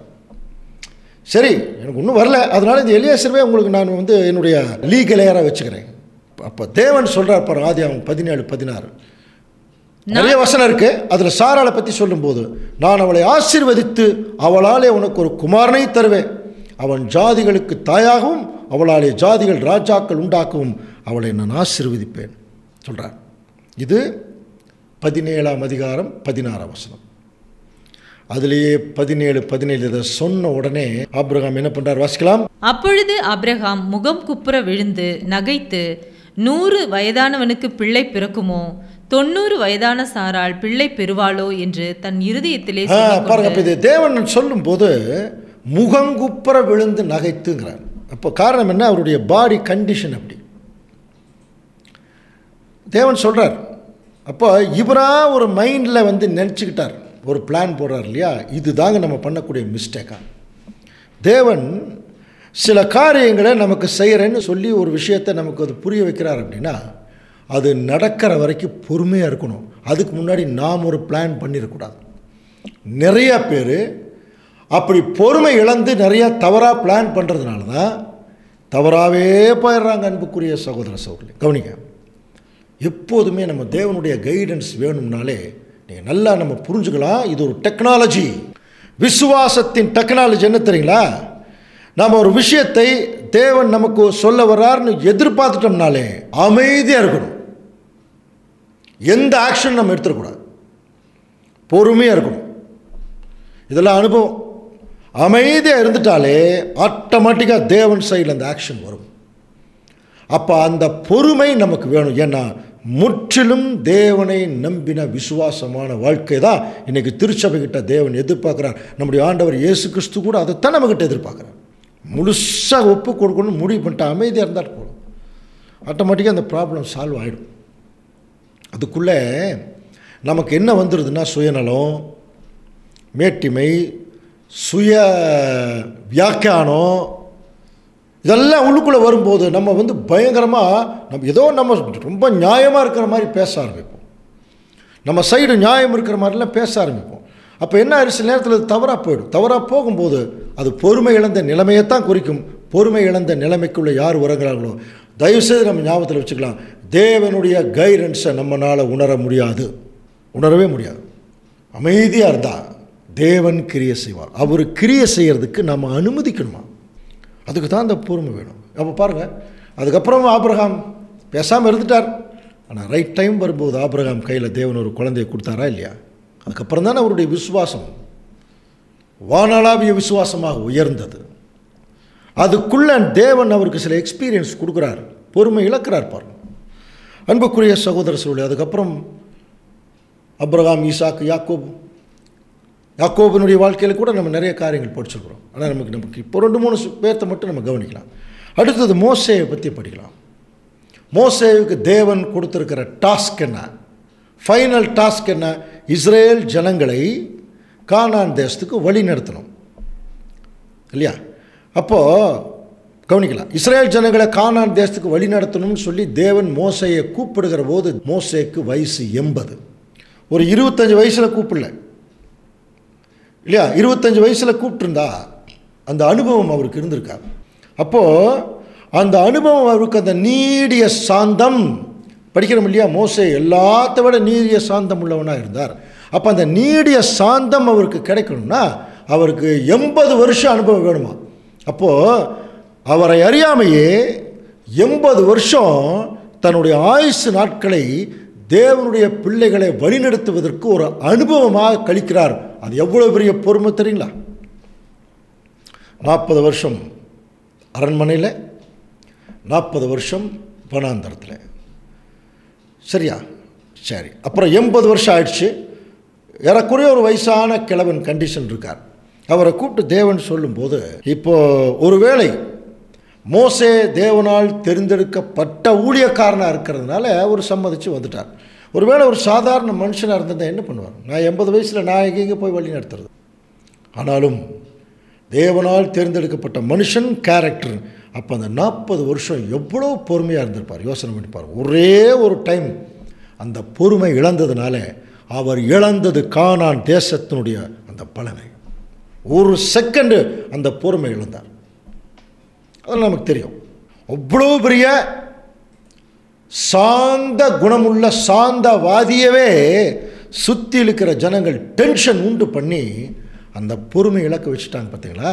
S6: சரி எனக்கு ஒன்றும் வரல அதனால இந்த எலியாசரவே உங்களுக்கு நான் வந்து என்னுடைய லீகலேயராக வச்சுக்கிறேன் அப்போ தேவன் சொல்கிறார் பாரு ஆதி அவன் பதினேழு பதினாறு நிறைய வசனம் இருக்கு அதில் சாராளை பற்றி சொல்லும்போது நான் அவளை ஆசீர்வதித்து அவளாலே உனக்கு ஒரு குமாரனை தருவேன் அவன் ஜாதிகளுக்கு தாயாகவும் அவளாலே ஜாதிகள் ராஜாக்கள் உண்டாக்கவும் அவளை நான் ஆசீர்வதிப்பேன் சொல்கிறார் இது பதினேழாம் அதிகாரம் பதினாறாம் வசனம் அதுலேயே பதினேழு பதினேழு இதை சொன்ன உடனே ஆபிரகாம் என்ன பண்ணுறார் வாசிக்கலாம்
S7: அப்பொழுது அப்ரஹாம் முகம் குப்புற விழுந்து நகைத்து நூறு வயதானவனுக்கு பிள்ளை பிறக்குமோ தொண்ணூறு வயதான சாராள் பிள்ளை பெறுவாளோ என்று தன் இருதயத்திலே
S6: ஆ,
S7: சொல்லிக்
S6: பாருங்க
S7: கொண்டு,
S6: அப்போ இது தேவன் சொல்லும்போது முகங்குப்புற விழுந்து நகைத்துங்கிறார் அப்போ காரணம் என்ன அவருடைய பாடி கண்டிஷன் அப்படி தேவன் சொல்கிறார் அப்போ இவராக ஒரு மைண்டில் வந்து நினச்சிக்கிட்டார் ஒரு பிளான் போடுறார் இல்லையா இது தாங்க நம்ம பண்ணக்கூடிய மிஸ்டேக்கா தேவன் சில காரியங்களை நமக்கு செய்கிறேன்னு சொல்லி ஒரு விஷயத்தை நமக்கு அது புரிய வைக்கிறார் அப்படின்னா அது நடக்கிற வரைக்கும் பொறுமையாக இருக்கணும் அதுக்கு முன்னாடி நாம் ஒரு பிளான் பண்ணிடக்கூடாது நிறைய பேர் அப்படி பொறுமை இழந்து நிறைய தவறாக பிளான் பண்ணுறதுனால தான் தவறாகவே போயிடுறாங்க அன்புக்குரிய சகோதர சகோதரி கவனிங்க எப்போதுமே நம்ம தேவனுடைய கைடன்ஸ் வேணும்னாலே நீங்கள் நல்லா நம்ம புரிஞ்சுக்கலாம் இது ஒரு டெக்னாலஜி விசுவாசத்தின் டெக்னாலஜி என்ன தெரியுங்களா நாம் ஒரு விஷயத்தை தேவன் நமக்கு சொல்ல வர்றாருன்னு எதிர்பார்த்துட்டோம்னாலே அமைதியாக இருக்கணும் எந்த ஆக்ஷன் நம்ம எடுத்துடக்கூடாது பொறுமையாக இருக்கணும் இதெல்லாம் அனுபவம் அமைதியாக இருந்துட்டாலே ஆட்டோமேட்டிக்காக தேவன் சைடில் அந்த ஆக்ஷன் வரும் அப்போ அந்த பொறுமை நமக்கு வேணும் ஏன்னா முற்றிலும் தேவனை நம்பின விசுவாசமான வாழ்க்கை தான் இன்னைக்கு திருச்சபைகிட்ட தேவன் எதிர்பார்க்குறார் நம்முடைய ஆண்டவர் இயேசு கிறிஸ்து கூட அதைத்தான் நம்மக்கிட்ட எதிர்பார்க்குறார் முழுசாக ஒப்பு கொடுக்கணும்னு முடிவு பண்ணிட்டு அமைதியாக இருந்தால் போதும் ஆட்டோமேட்டிக்காக அந்த ப்ராப்ளம் சால்வ் ஆகிடும் அதுக்குள்ளே நமக்கு என்ன வந்துடுதுன்னா சுயநலம் மேட்டிமை சுய வியாக்கியானம் இதெல்லாம் உள்ளுக்குள்ளே வரும்போது நம்ம வந்து பயங்கரமாக நம்ம ஏதோ நம்ம ரொம்ப நியாயமாக இருக்கிற மாதிரி பேச ஆரம்பிப்போம் நம்ம சைடு நியாயம் இருக்கிற மாதிரிலாம் பேச ஆரம்பிப்போம் அப்போ என்ன ஆயிடுச்சு சில நேரத்தில் அது தவறாக போயிடும் தவறாக போகும்போது அது பொறுமை இழந்த நிலைமையை தான் குறிக்கும் பொறுமை இழந்த நிலைமைக்குள்ளே யார் உறங்குறாங்களோ தயவுசெய்து நம்ம ஞாபகத்தில் வச்சுக்கலாம் தேவனுடைய கைடன்ஸை நம்மளால் உணர முடியாது உணரவே முடியாது அமைதியாக இருந்தால் தேவன் கிரியை செய்வார் அவர் கிரியை செய்கிறதுக்கு நம்ம அனுமதிக்கணுமா அதுக்கு தான் அந்த பொறுமை வேணும் அப்போ பாருங்கள் அதுக்கப்புறம் ஆபிரகாம் பேசாமல் இருந்துட்டார் ஆனால் ரைட் டைம் வரும்போது ஆபிரகாம் கையில் தேவன் ஒரு குழந்தையை கொடுத்தாரா இல்லையா அதுக்கப்புறம் தானே அவருடைய விசுவாசம் வானளாவிய விசுவாசமாக உயர்ந்தது அதுக்குள்ள தேவன் அவருக்கு சில எக்ஸ்பீரியன்ஸ் கொடுக்குறார் பொறுமை இழக்கிறார் பாருங்க அன்புக்குரிய சகோதர சூழல் அதுக்கப்புறம் அப்ரஹாம் ஈசாக்கு யாக்கோப் யாக்கோபனுடைய வாழ்க்கையில் கூட நம்ம நிறைய காரியங்கள் படிச்சிருக்கிறோம் ஆனால் நமக்கு நமக்கு இப்போ ரெண்டு மூணு சு- பேர்த்த மட்டும் நம்ம கவனிக்கலாம் அடுத்தது மோசேயை பற்றி படிக்கலாம் மோசேவுக்கு தேவன் கொடுத்துருக்கிற டாஸ்க் என்ன ஃபைனல் டாஸ்க் என்ன இஸ்ரேல் ஜனங்களை கானான் தேசத்துக்கு வழி நடத்தணும் இல்லையா அப்போது கவனிக்கலாம் இஸ்ரேல் ஜனங்களை கானான் தேசத்துக்கு வழி நடத்தணும்னு சொல்லி தேவன் மோசையை கூப்பிடுகிற போது மோசேக்கு வயசு எண்பது ஒரு இருபத்தஞ்சு வயசில் கூப்பிடல இல்லையா இருபத்தஞ்சு வயசில் கூப்பிட்டுருந்தா அந்த அனுபவம் அவருக்கு இருந்திருக்கா அப்போது அந்த அனுபவம் அவருக்கு அந்த நீடிய சாந்தம் படிக்கிறோம் இல்லையா மோசே எல்லாத்த விட நீடிய சாந்தம் உள்ளவனாக இருந்தார் அப்போ அந்த நீடிய சாந்தம் அவருக்கு கிடைக்கணும்னா அவருக்கு எண்பது வருஷம் அனுபவம் வேணுமா அப்போது அவரை அறியாமையே எண்பது வருஷம் தன்னுடைய ஆயுசு நாட்களை தேவனுடைய பிள்ளைகளை வழிநடத்துவதற்கு ஒரு அனுபவமாக கழிக்கிறார் அது எவ்வளோ பெரிய பொறுமை தெரியுங்களா நாற்பது வருஷம் அரண்மனையில் நாற்பது வருஷம் வனாந்தரத்தில் சரியா சரி அப்புறம் எண்பது வருஷம் ஆயிடுச்சு ஏறக்குறைய ஒரு வயசான கிழவன் கண்டிஷன் இருக்கார் அவரை கூப்பிட்டு தேவன் சொல்லும்போது இப்போ ஒருவேளை மோசே தேவனால் தெரிந்தெடுக்கப்பட்ட ஊழியக்காரனாக இருக்கிறதுனால அவர் சம்மதிச்சு வந்துட்டார் ஒருவேளை ஒரு சாதாரண மனுஷனாக இருந்திருந்தா என்ன பண்ணுவார் நான் எண்பது வயசில் நான் எங்கெங்கே போய் வழி நடத்துறது ஆனாலும் தேவனால் தேர்ந்தெடுக்கப்பட்ட மனுஷன் கேரக்டர் அப்போ அந்த நாற்பது வருஷம் எவ்வளோ பொறுமையாக இருந்திருப்பார் யோசனை பண்ணிப்பார் ஒரே ஒரு டைம் அந்த பொறுமை இழந்ததுனால அவர் இழந்தது கானான் தேசத்தினுடைய அந்த பலனை ஒரு செகண்டு அந்த பொறுமை இழந்தார் அதெல்லாம் நமக்கு தெரியும் அவ்வளோ பெரிய சாந்த குணமுள்ள சாந்தவாதியவே சுற்றி இருக்கிற ஜனங்கள் டென்ஷன் உண்டு பண்ணி அந்த பொறுமை இழக்க வச்சுட்டாங்க பார்த்தீங்களா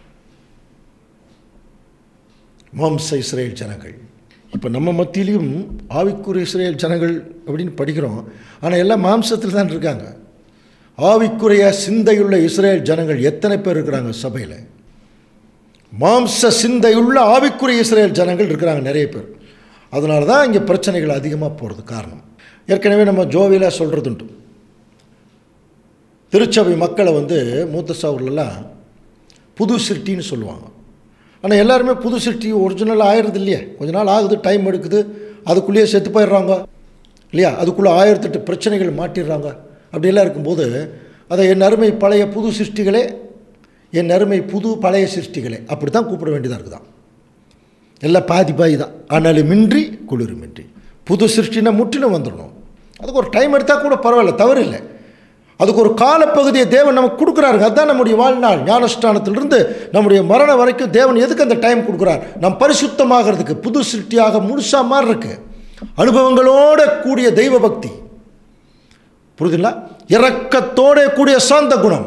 S6: மாம்ச இஸ்ரேல் ஜனங்கள் இப்போ நம்ம மத்தியிலையும் ஆவிக்குரிய இஸ்ரேல் ஜனங்கள் அப்படின்னு படிக்கிறோம் ஆனால் எல்லாம் மாம்சத்தில் தான் இருக்காங்க ஆவிக்குரிய சிந்தையுள்ள இஸ்ரேல் ஜனங்கள் எத்தனை பேர் இருக்கிறாங்க சபையில் மாம்ச சிந்தையுள்ள ஆவிக்குரிய இஸ்ரேல் ஜனங்கள் இருக்கிறாங்க நிறைய பேர் அதனால தான் இங்கே பிரச்சனைகள் அதிகமாக போகிறது காரணம் ஏற்கனவே நம்ம ஜோவியில் சொல்கிறதுண்டு திருச்சபை மக்களை வந்து மூத்த சவர்லாம் புது சிருஷ்டின்னு சொல்லுவாங்க ஆனால் எல்லாருமே புது சிருஷ்டி ஒரிஜினல் ஆயிடுறது இல்லையே கொஞ்ச நாள் ஆகுது டைம் எடுக்குது அதுக்குள்ளேயே செத்து போயிடுறாங்க இல்லையா அதுக்குள்ளே ஆயிரத்தெட்டு பிரச்சனைகள் மாட்டிடுறாங்க அப்படியெல்லாம் இருக்கும்போது அதை என் அருமை பழைய புது சிருஷ்டிகளே என் அருமை புது பழைய சிருஷ்டிகளே அப்படி தான் கூப்பிட வேண்டியதாக இருக்குதான் எல்லாம் பாதி பாதி தான் ஆனாலுமின்றி குளிருமின்றி புது சிருஷ்டினா முற்றிலும் வந்துடணும் அதுக்கு ஒரு டைம் எடுத்தால் கூட பரவாயில்ல தவறு இல்லை அதுக்கு ஒரு காலப்பகுதியை தேவன் நமக்கு கொடுக்குறாருங்க அதுதான் நம்முடைய வாழ்நாள் ஞானஸ்தானத்திலிருந்து நம்முடைய மரணம் வரைக்கும் தேவன் எதுக்கு அந்த டைம் கொடுக்குறார் நம் பரிசுத்தமாகிறதுக்கு புது சிருஷ்டியாக முழுசாக மாறுறதுக்கு அனுபவங்களோட கூடிய தெய்வ பக்தி புரியுதுங்களா இரக்கத்தோட கூடிய சாந்த குணம்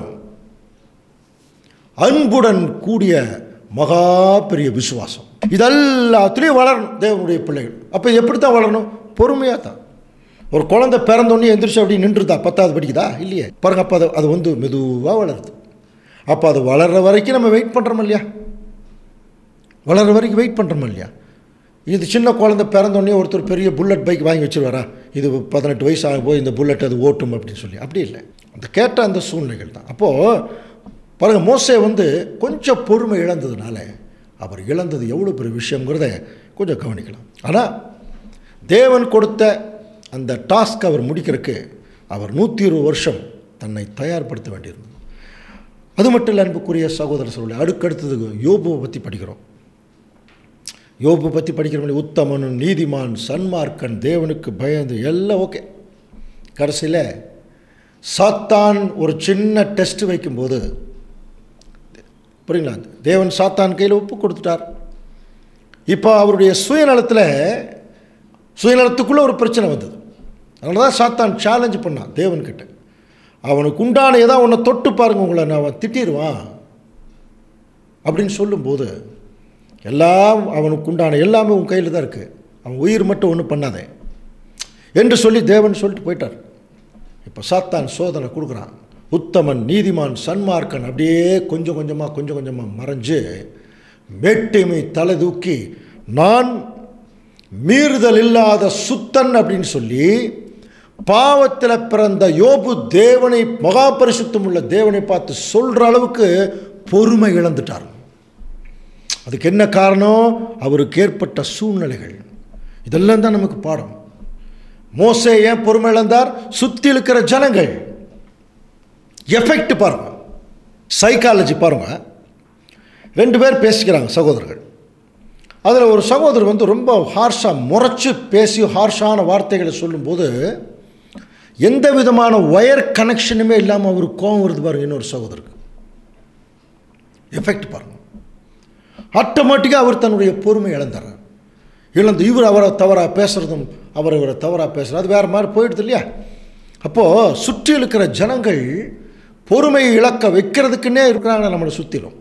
S6: அன்புடன் கூடிய மகா பெரிய விசுவாசம் இதெல்லாத்துலேயும் வளரணும் தேவனுடைய பிள்ளைகள் அப்போ எப்படி தான் வளரணும் பொறுமையாக தான் ஒரு குழந்தை பிறந்தோடனே எந்திரிச்சு அப்படி நின்றுதா பத்தாவது படிக்குதா இல்லையே பாருங்க அப்போ அது அது வந்து மெதுவாக வளருது அப்போ அது வளர்கிற வரைக்கும் நம்ம வெயிட் பண்ணுறோம் இல்லையா வளர்கிற வரைக்கும் வெயிட் பண்ணுறோம் இல்லையா இது சின்ன குழந்தை பிறந்தோடனே ஒருத்தர் பெரிய புல்லட் பைக் வாங்கி வச்சிருவாரா இது பதினெட்டு வயசு ஆகும் போது இந்த புல்லட் அது ஓட்டும் அப்படின்னு சொல்லி அப்படி இல்லை அந்த கேட்ட அந்த சூழ்நிலைகள் தான் அப்போது பாருங்க மோசே வந்து கொஞ்சம் பொறுமை இழந்ததுனால அவர் இழந்தது எவ்வளோ பெரிய விஷயங்கிறத கொஞ்சம் கவனிக்கலாம் ஆனால் தேவன் கொடுத்த அந்த டாஸ்க் அவர் முடிக்கிறதுக்கு அவர் நூற்றி இருபது வருஷம் தன்னை தயார்படுத்த வேண்டியிருந்தது அது மட்டும் இல்லை அன்புக்குரிய சகோதர சொல்லி அடுக்கடுத்தது யோபுவை பற்றி படிக்கிறோம் யோபு பற்றி படிக்கிறோம் உத்தமன் நீதிமான் சன்மார்க்கன் தேவனுக்கு பயந்து எல்லாம் ஓகே கடைசியில் சாத்தான் ஒரு சின்ன டெஸ்ட் வைக்கும்போது புரியுங்களா தேவன் சாத்தான் கையில் ஒப்பு கொடுத்துட்டார் இப்போ அவருடைய சுயநலத்தில் சுயநலத்துக்குள்ளே ஒரு பிரச்சனை வந்தது அதனால தான் சாத்தான் சேலஞ்ச் பண்ணான் தேவன்கிட்ட அவனுக்கு உண்டான ஏதாவது ஒன்றை தொட்டு பாருங்க உங்களை நான் அவன் திட்டிடுவான் அப்படின்னு சொல்லும்போது எல்லாம் அவனுக்கு உண்டான எல்லாமே உன் கையில் தான் இருக்குது அவன் உயிர் மட்டும் ஒன்றும் பண்ணாதே என்று சொல்லி தேவன் சொல்லிட்டு போயிட்டார் இப்போ சாத்தான் சோதனை கொடுக்குறான் உத்தமன் நீதிமான் சன்மார்க்கன் அப்படியே கொஞ்சம் கொஞ்சமாக கொஞ்சம் கொஞ்சமாக மறைஞ்சு மேட்டிமை தலை தூக்கி நான் மீறுதல் இல்லாத சுத்தன் அப்படின்னு சொல்லி பாவத்தில் பிறந்த யோபு தேவனை மகாபரிசுத்தம் உள்ள தேவனை பார்த்து சொல்கிற அளவுக்கு பொறுமை இழந்துட்டார் அதுக்கு என்ன காரணம் அவருக்கு ஏற்பட்ட சூழ்நிலைகள் இதெல்லாம் தான் நமக்கு பாடம் மோசே ஏன் பொறுமை இழந்தார் சுற்றி இருக்கிற ஜனங்கள் எஃபெக்ட் பாருங்க சைக்காலஜி பாருங்க ரெண்டு பேர் பேசிக்கிறாங்க சகோதரர்கள் அதில் ஒரு சகோதரர் வந்து ரொம்ப ஹார்ஷாக முறைச்சு பேசி ஹார்ஷான வார்த்தைகளை சொல்லும்போது எந்த விதமான ஒயர் கனெக்ஷனுமே இல்லாமல் அவருக்கு கோவம் வருது பாருங்க இன்னொரு சகோதரருக்கு எஃபெக்ட் பாருங்க ஆட்டோமேட்டிக்காக அவர் தன்னுடைய பொறுமை இழந்துறார் இழந்து இவர் அவரை தவறாக பேசுகிறதும் அவர் இவரை தவறாக பேசுகிறது அது வேறு மாதிரி போயிடுது இல்லையா அப்போது சுற்றி இருக்கிற ஜனங்கள் பொறுமையை இழக்க வைக்கிறதுக்குன்னே இருக்கிறாங்க நம்மளை சுற்றிலும்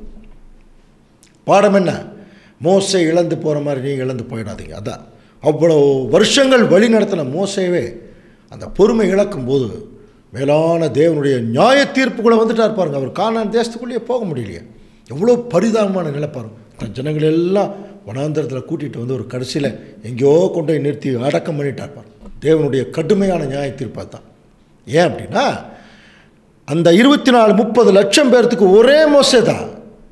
S6: பாடம் என்ன மோசை இழந்து போகிற மாதிரி நீங்கள் இழந்து போயிடாதீங்க அதான் அவ்வளோ வருஷங்கள் வழி நடத்தின மோசையவே அந்த பொறுமை இழக்கும் போது மேலான தேவனுடைய நியாய தீர்ப்புக்குள்ளே வந்துட்டார் பாருங்க அவர் காணான் தேசத்துக்குள்ளேயே போக முடியலையே எவ்வளோ பரிதாபமான நிலை பாருங்க தன் ஜனங்கள் எல்லாம் வனாந்தரத்தில் கூட்டிகிட்டு வந்து ஒரு கடைசியில் எங்கேயோ கொண்டு போய் நிறுத்தி அடக்கம் பண்ணிட்டார் பாருங்க தேவனுடைய கடுமையான நியாய தீர்ப்பாக தான் ஏன் அப்படின்னா அந்த இருபத்தி நாலு முப்பது லட்சம் பேர்த்துக்கு ஒரே மோசே தான்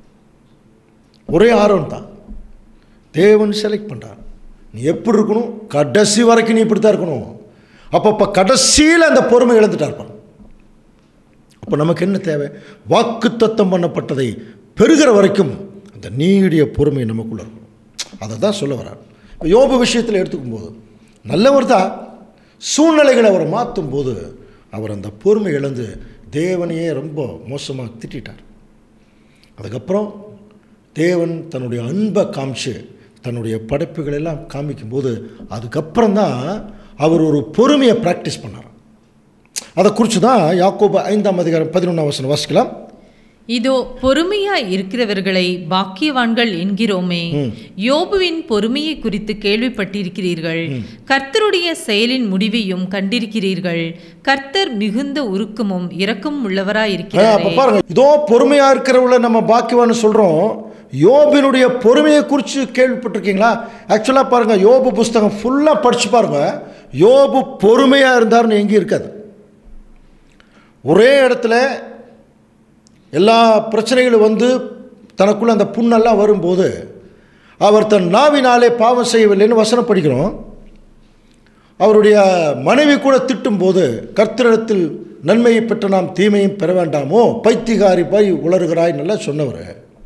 S6: ஒரே ஆர்வம் தான் தேவன் செலக்ட் பண்ணுறான் நீ எப்படி இருக்கணும் கடைசி வரைக்கும் நீ இப்படி தான் இருக்கணும் அப்பப்போ கடைசியில் அந்த பொறுமை இழந்துட்டார் பாருங்க அப்போ நமக்கு என்ன தேவை வாக்கு தத்தம் பண்ணப்பட்டதை பெறுகிற வரைக்கும் அந்த நீடிய பொறுமை நமக்குள்ள இருக்கணும் அதை தான் சொல்ல வரார் இப்போ யோபு விஷயத்தில் எடுத்துக்கும் போது நல்லவர் தான் சூழ்நிலைகளை அவர் மாற்றும் போது அவர் அந்த பொறுமை இழந்து தேவனையே ரொம்ப மோசமாக திட்டார் அதுக்கப்புறம் தேவன் தன்னுடைய அன்பை காமிச்சு தன்னுடைய படைப்புகள் எல்லாம் காமிக்கும்போது அதுக்கப்புறம் தான் அவர் ஒரு பொறுமையை ப்ராக்டிஸ் பண்ணார் அதை குறித்து தான் யாக்கோபு ஐந்தாம் அதிகாரம் பதினொன்றாம் வசனம் வாசிக்கலாம்
S7: இதோ பொறுமையா இருக்கிறவர்களை பாக்கியவான்கள் என்கிறோமே யோபுவின் பொறுமையை குறித்து கேள்விப்பட்டிருக்கிறீர்கள் கர்த்தருடைய செயலின் முடிவையும் கண்டிருக்கிறீர்கள் கர்த்தர் மிகுந்த உருக்கமும் இரக்கமும்
S6: அப்போ
S7: உள்ளவராயிருக்கிறாரே
S6: பாருங்க இதோ பொறுமையாக இருக்கிறவங்கள நம்ம பாக்கியவான்னு சொல்கிறோம் யோபினுடைய பொறுமையை குறித்து கேள்விப்பட்டிருக்கீங்களா ஆக்சுவலாக பாருங்கள் யோபு புஸ்தகம் ஃபுல்லாக படித்து பாருங்க யோபு பொறுமையாக இருந்தார்னு எங்கேயும் இருக்காது ஒரே இடத்துல எல்லா பிரச்சனைகளும் வந்து தனக்குள்ள அந்த புண்ணெல்லாம் வரும்போது அவர் தன் நாவினாலே பாவம் செய்யவில்லைன்னு வசனம் படிக்கிறோம் அவருடைய மனைவி கூட திட்டும்போது கர்த்தரிடத்தில் நன்மையை பெற்ற நாம் தீமையும் பெற வேண்டாமோ பைத்திகாரி போய் உளறுகிறாய் நல்லா சொன்னவர்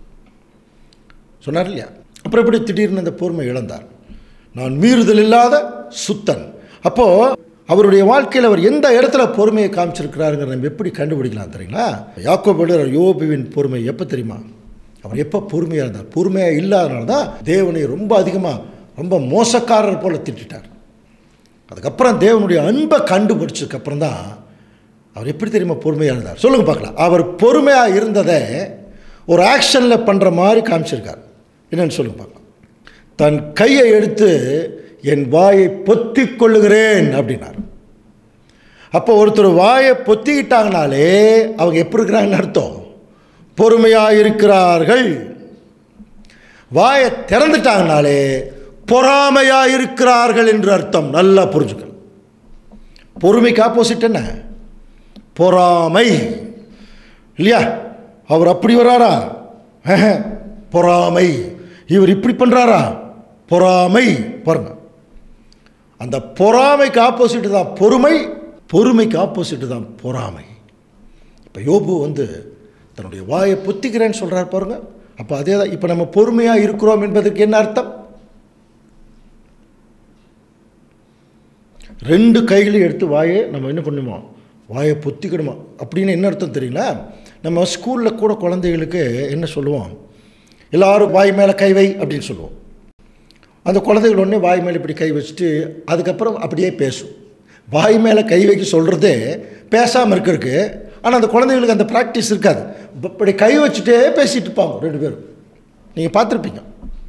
S6: சொன்னார் இல்லையா அப்புறம் எப்படி திடீர்னு அந்த பொறுமை இழந்தார் நான் மீறுதல் இல்லாத சுத்தன் அப்போது அவருடைய வாழ்க்கையில் அவர் எந்த இடத்துல பொறுமையை காமிச்சிருக்கிறாருங்கிற நம்ம எப்படி கண்டுபிடிக்கலாம் தெரியுங்களா யாக்கோபு எழுதுகிற யோபுவின் பொறுமை எப்போ தெரியுமா அவர் எப்போ பொறுமையாக இருந்தார் பொறுமையாக இல்லாதனால தான் தேவனை ரொம்ப அதிகமாக ரொம்ப மோசக்காரர் போல திட்டிட்டார் அதுக்கப்புறம் தேவனுடைய அன்பை கண்டுபிடிச்சதுக்கப்புறம் தான் அவர் எப்படி தெரியுமா பொறுமையாக இருந்தார் சொல்லுங்க பார்க்கலாம் அவர் பொறுமையாக இருந்ததை ஒரு ஆக்ஷனில் பண்ணுற மாதிரி காமிச்சிருக்கார் என்னன்னு சொல்லுங்க பார்க்கலாம் தன் கையை எடுத்து என் வாயை பொத்திக் கொள்ளுகிறேன் அப்படின்னார் அப்போ ஒருத்தர் வாயை பொத்திக்கிட்டாங்கனாலே அவங்க எப்படி இருக்கிறாங்கன்னு அர்த்தம் பொறுமையாக இருக்கிறார்கள் வாயை திறந்துட்டாங்கனாலே பொறாமையாக இருக்கிறார்கள் என்று அர்த்தம் நல்லா புரிஞ்சுக்கணும் பொறுமைக்கு ஆப்போசிட் என்ன பொறாமை இல்லையா அவர் அப்படி வராரா ஆஹா, பொறாமை இவர் இப்படி பண்ணுறாரா பொறாமை பாருங்க அந்த பொறாமைக்கு ஆப்போசிட் தான் பொறுமை பொறுமைக்கு ஆப்போசிட் தான் பொறாமை இப்போ யோபு வந்து தன்னுடைய வாயை பொத்திக்கிறேன்னு சொல்கிறார் பாருங்க அப்போ அதே தான் இப்போ நம்ம பொறுமையாக இருக்கிறோம் என்பதற்கு என்ன அர்த்தம் ரெண்டு கைகளையும் எடுத்து வாயை நம்ம என்ன பண்ணுமா வாயை பொத்திக்கணுமா அப்படின்னு என்ன அர்த்தம் தெரியுங்களா நம்ம ஸ்கூலில் கூட குழந்தைகளுக்கு என்ன சொல்லுவோம் எல்லாரும் வாய் மேலே கை வை அப்படின்னு சொல்லுவோம் அந்த குழந்தைகள் ஒன்றே வாய் மேலே இப்படி கை வச்சுட்டு அதுக்கப்புறம் அப்படியே பேசும் வாய் மேலே கை வைக்க சொல்கிறதே பேசாமல் இருக்கிறதுக்கு ஆனால் அந்த குழந்தைகளுக்கு அந்த ப்ராக்டிஸ் இருக்காது இப்படி கை வச்சுட்டே பேசிகிட்டு இருப்பாங்க ரெண்டு பேரும் நீங்கள் பார்த்துருப்பீங்க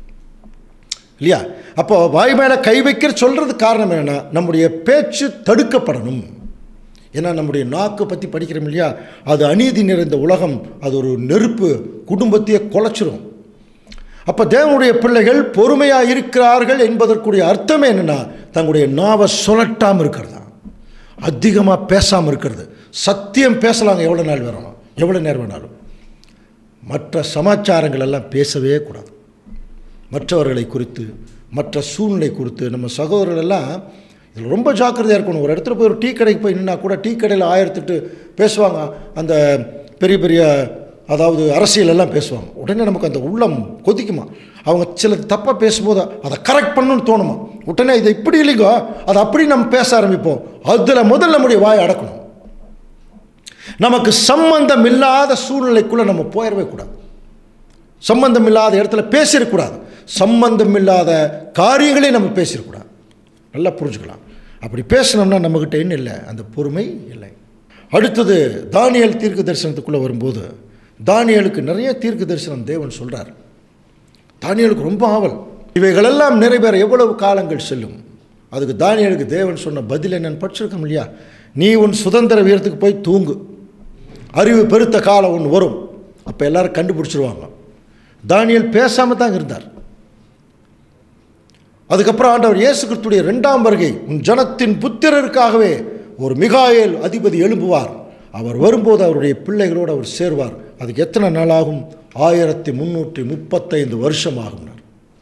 S6: இல்லையா அப்போ வாய் மேலே கை வைக்கிற சொல்கிறது காரணம் என்னென்னா நம்முடைய பேச்சு தடுக்கப்படணும் ஏன்னா நம்முடைய நாக்கு பற்றி படிக்கிறோம் இல்லையா அது அநீதி நிறைந்த உலகம் அது ஒரு நெருப்பு குடும்பத்தையே குலைச்சிரும் அப்போ தேவனுடைய பிள்ளைகள் பொறுமையாக இருக்கிறார்கள் என்பதற்குரிய அர்த்தமே என்னென்னா தங்களுடைய நாவை சுழட்டாமல் இருக்கிறது தான் அதிகமாக பேசாமல் இருக்கிறது சத்தியம் பேசலாங்க எவ்வளோ நாள் வேணும் எவ்வளோ நேரம் வேணாலும் மற்ற சமாச்சாரங்கள் எல்லாம் பேசவே கூடாது மற்றவர்களை குறித்து மற்ற சூழ்நிலை குறித்து நம்ம சகோதரர்கள் எல்லாம் இதில் ரொம்ப ஜாக்கிரதையாக இருக்கணும் ஒரு இடத்துல போய் ஒரு டீ கடைக்கு போய் நின்னா கூட டீ கடையில் ஆயிரத்தெட்டு பேசுவாங்க அந்த பெரிய பெரிய அதாவது அரசியல் எல்லாம் பேசுவாங்க உடனே நமக்கு அந்த உள்ளம் கொதிக்குமா அவங்க சில தப்பாக பேசும்போது அதை கரெக்ட் பண்ணணும்னு தோணுமா உடனே இதை இப்படி இல்லைங்கோ அதை அப்படி நம்ம பேச ஆரம்பிப்போம் அதில் முதல்ல நம்முடைய வாயை அடக்கணும் நமக்கு சம்பந்தம் இல்லாத சூழ்நிலைக்குள்ளே நம்ம போயிடவே கூடாது சம்பந்தம் இல்லாத இடத்துல பேசிடக்கூடாது சம்பந்தம் இல்லாத காரியங்களே நம்ம பேசிடக்கூடாது நல்லா புரிஞ்சுக்கலாம் அப்படி பேசினோம்னா நம்மக்கிட்ட என்ன இல்லை அந்த பொறுமை இல்லை அடுத்தது தானியல் தீர்க்க தரிசனத்துக்குள்ளே வரும்போது தானியலுக்கு நிறைய தீர்க்க தரிசனம் தேவன் சொல்கிறார் தானியலுக்கு ரொம்ப ஆவல் இவைகளெல்லாம் நிறைவேற எவ்வளவு காலங்கள் செல்லும் அதுக்கு தானியலுக்கு தேவன் சொன்ன பதில் என்னன்னு படிச்சிருக்கோம் இல்லையா நீ உன் சுதந்திர வீரத்துக்கு போய் தூங்கு அறிவு பெருத்த காலம் ஒன்று வரும் அப்போ எல்லாரும் கண்டுபிடிச்சிருவாங்க தானியல் பேசாமல் தான் இருந்தார் அதுக்கப்புறம் ஆண்டவர் இயேசு கிறிஸ்துடைய ரெண்டாம் வருகை உன் ஜனத்தின் புத்திரருக்காகவே ஒரு மிகாயேல் அதிபதி எழும்புவார் அவர் வரும்போது அவருடைய பிள்ளைகளோடு அவர் சேருவார் அதுக்கு எத்தனை நாள் ஆகும் ஆயிரத்தி முந்நூற்றி முப்பத்தைந்து வருஷம் ஆகும்னார்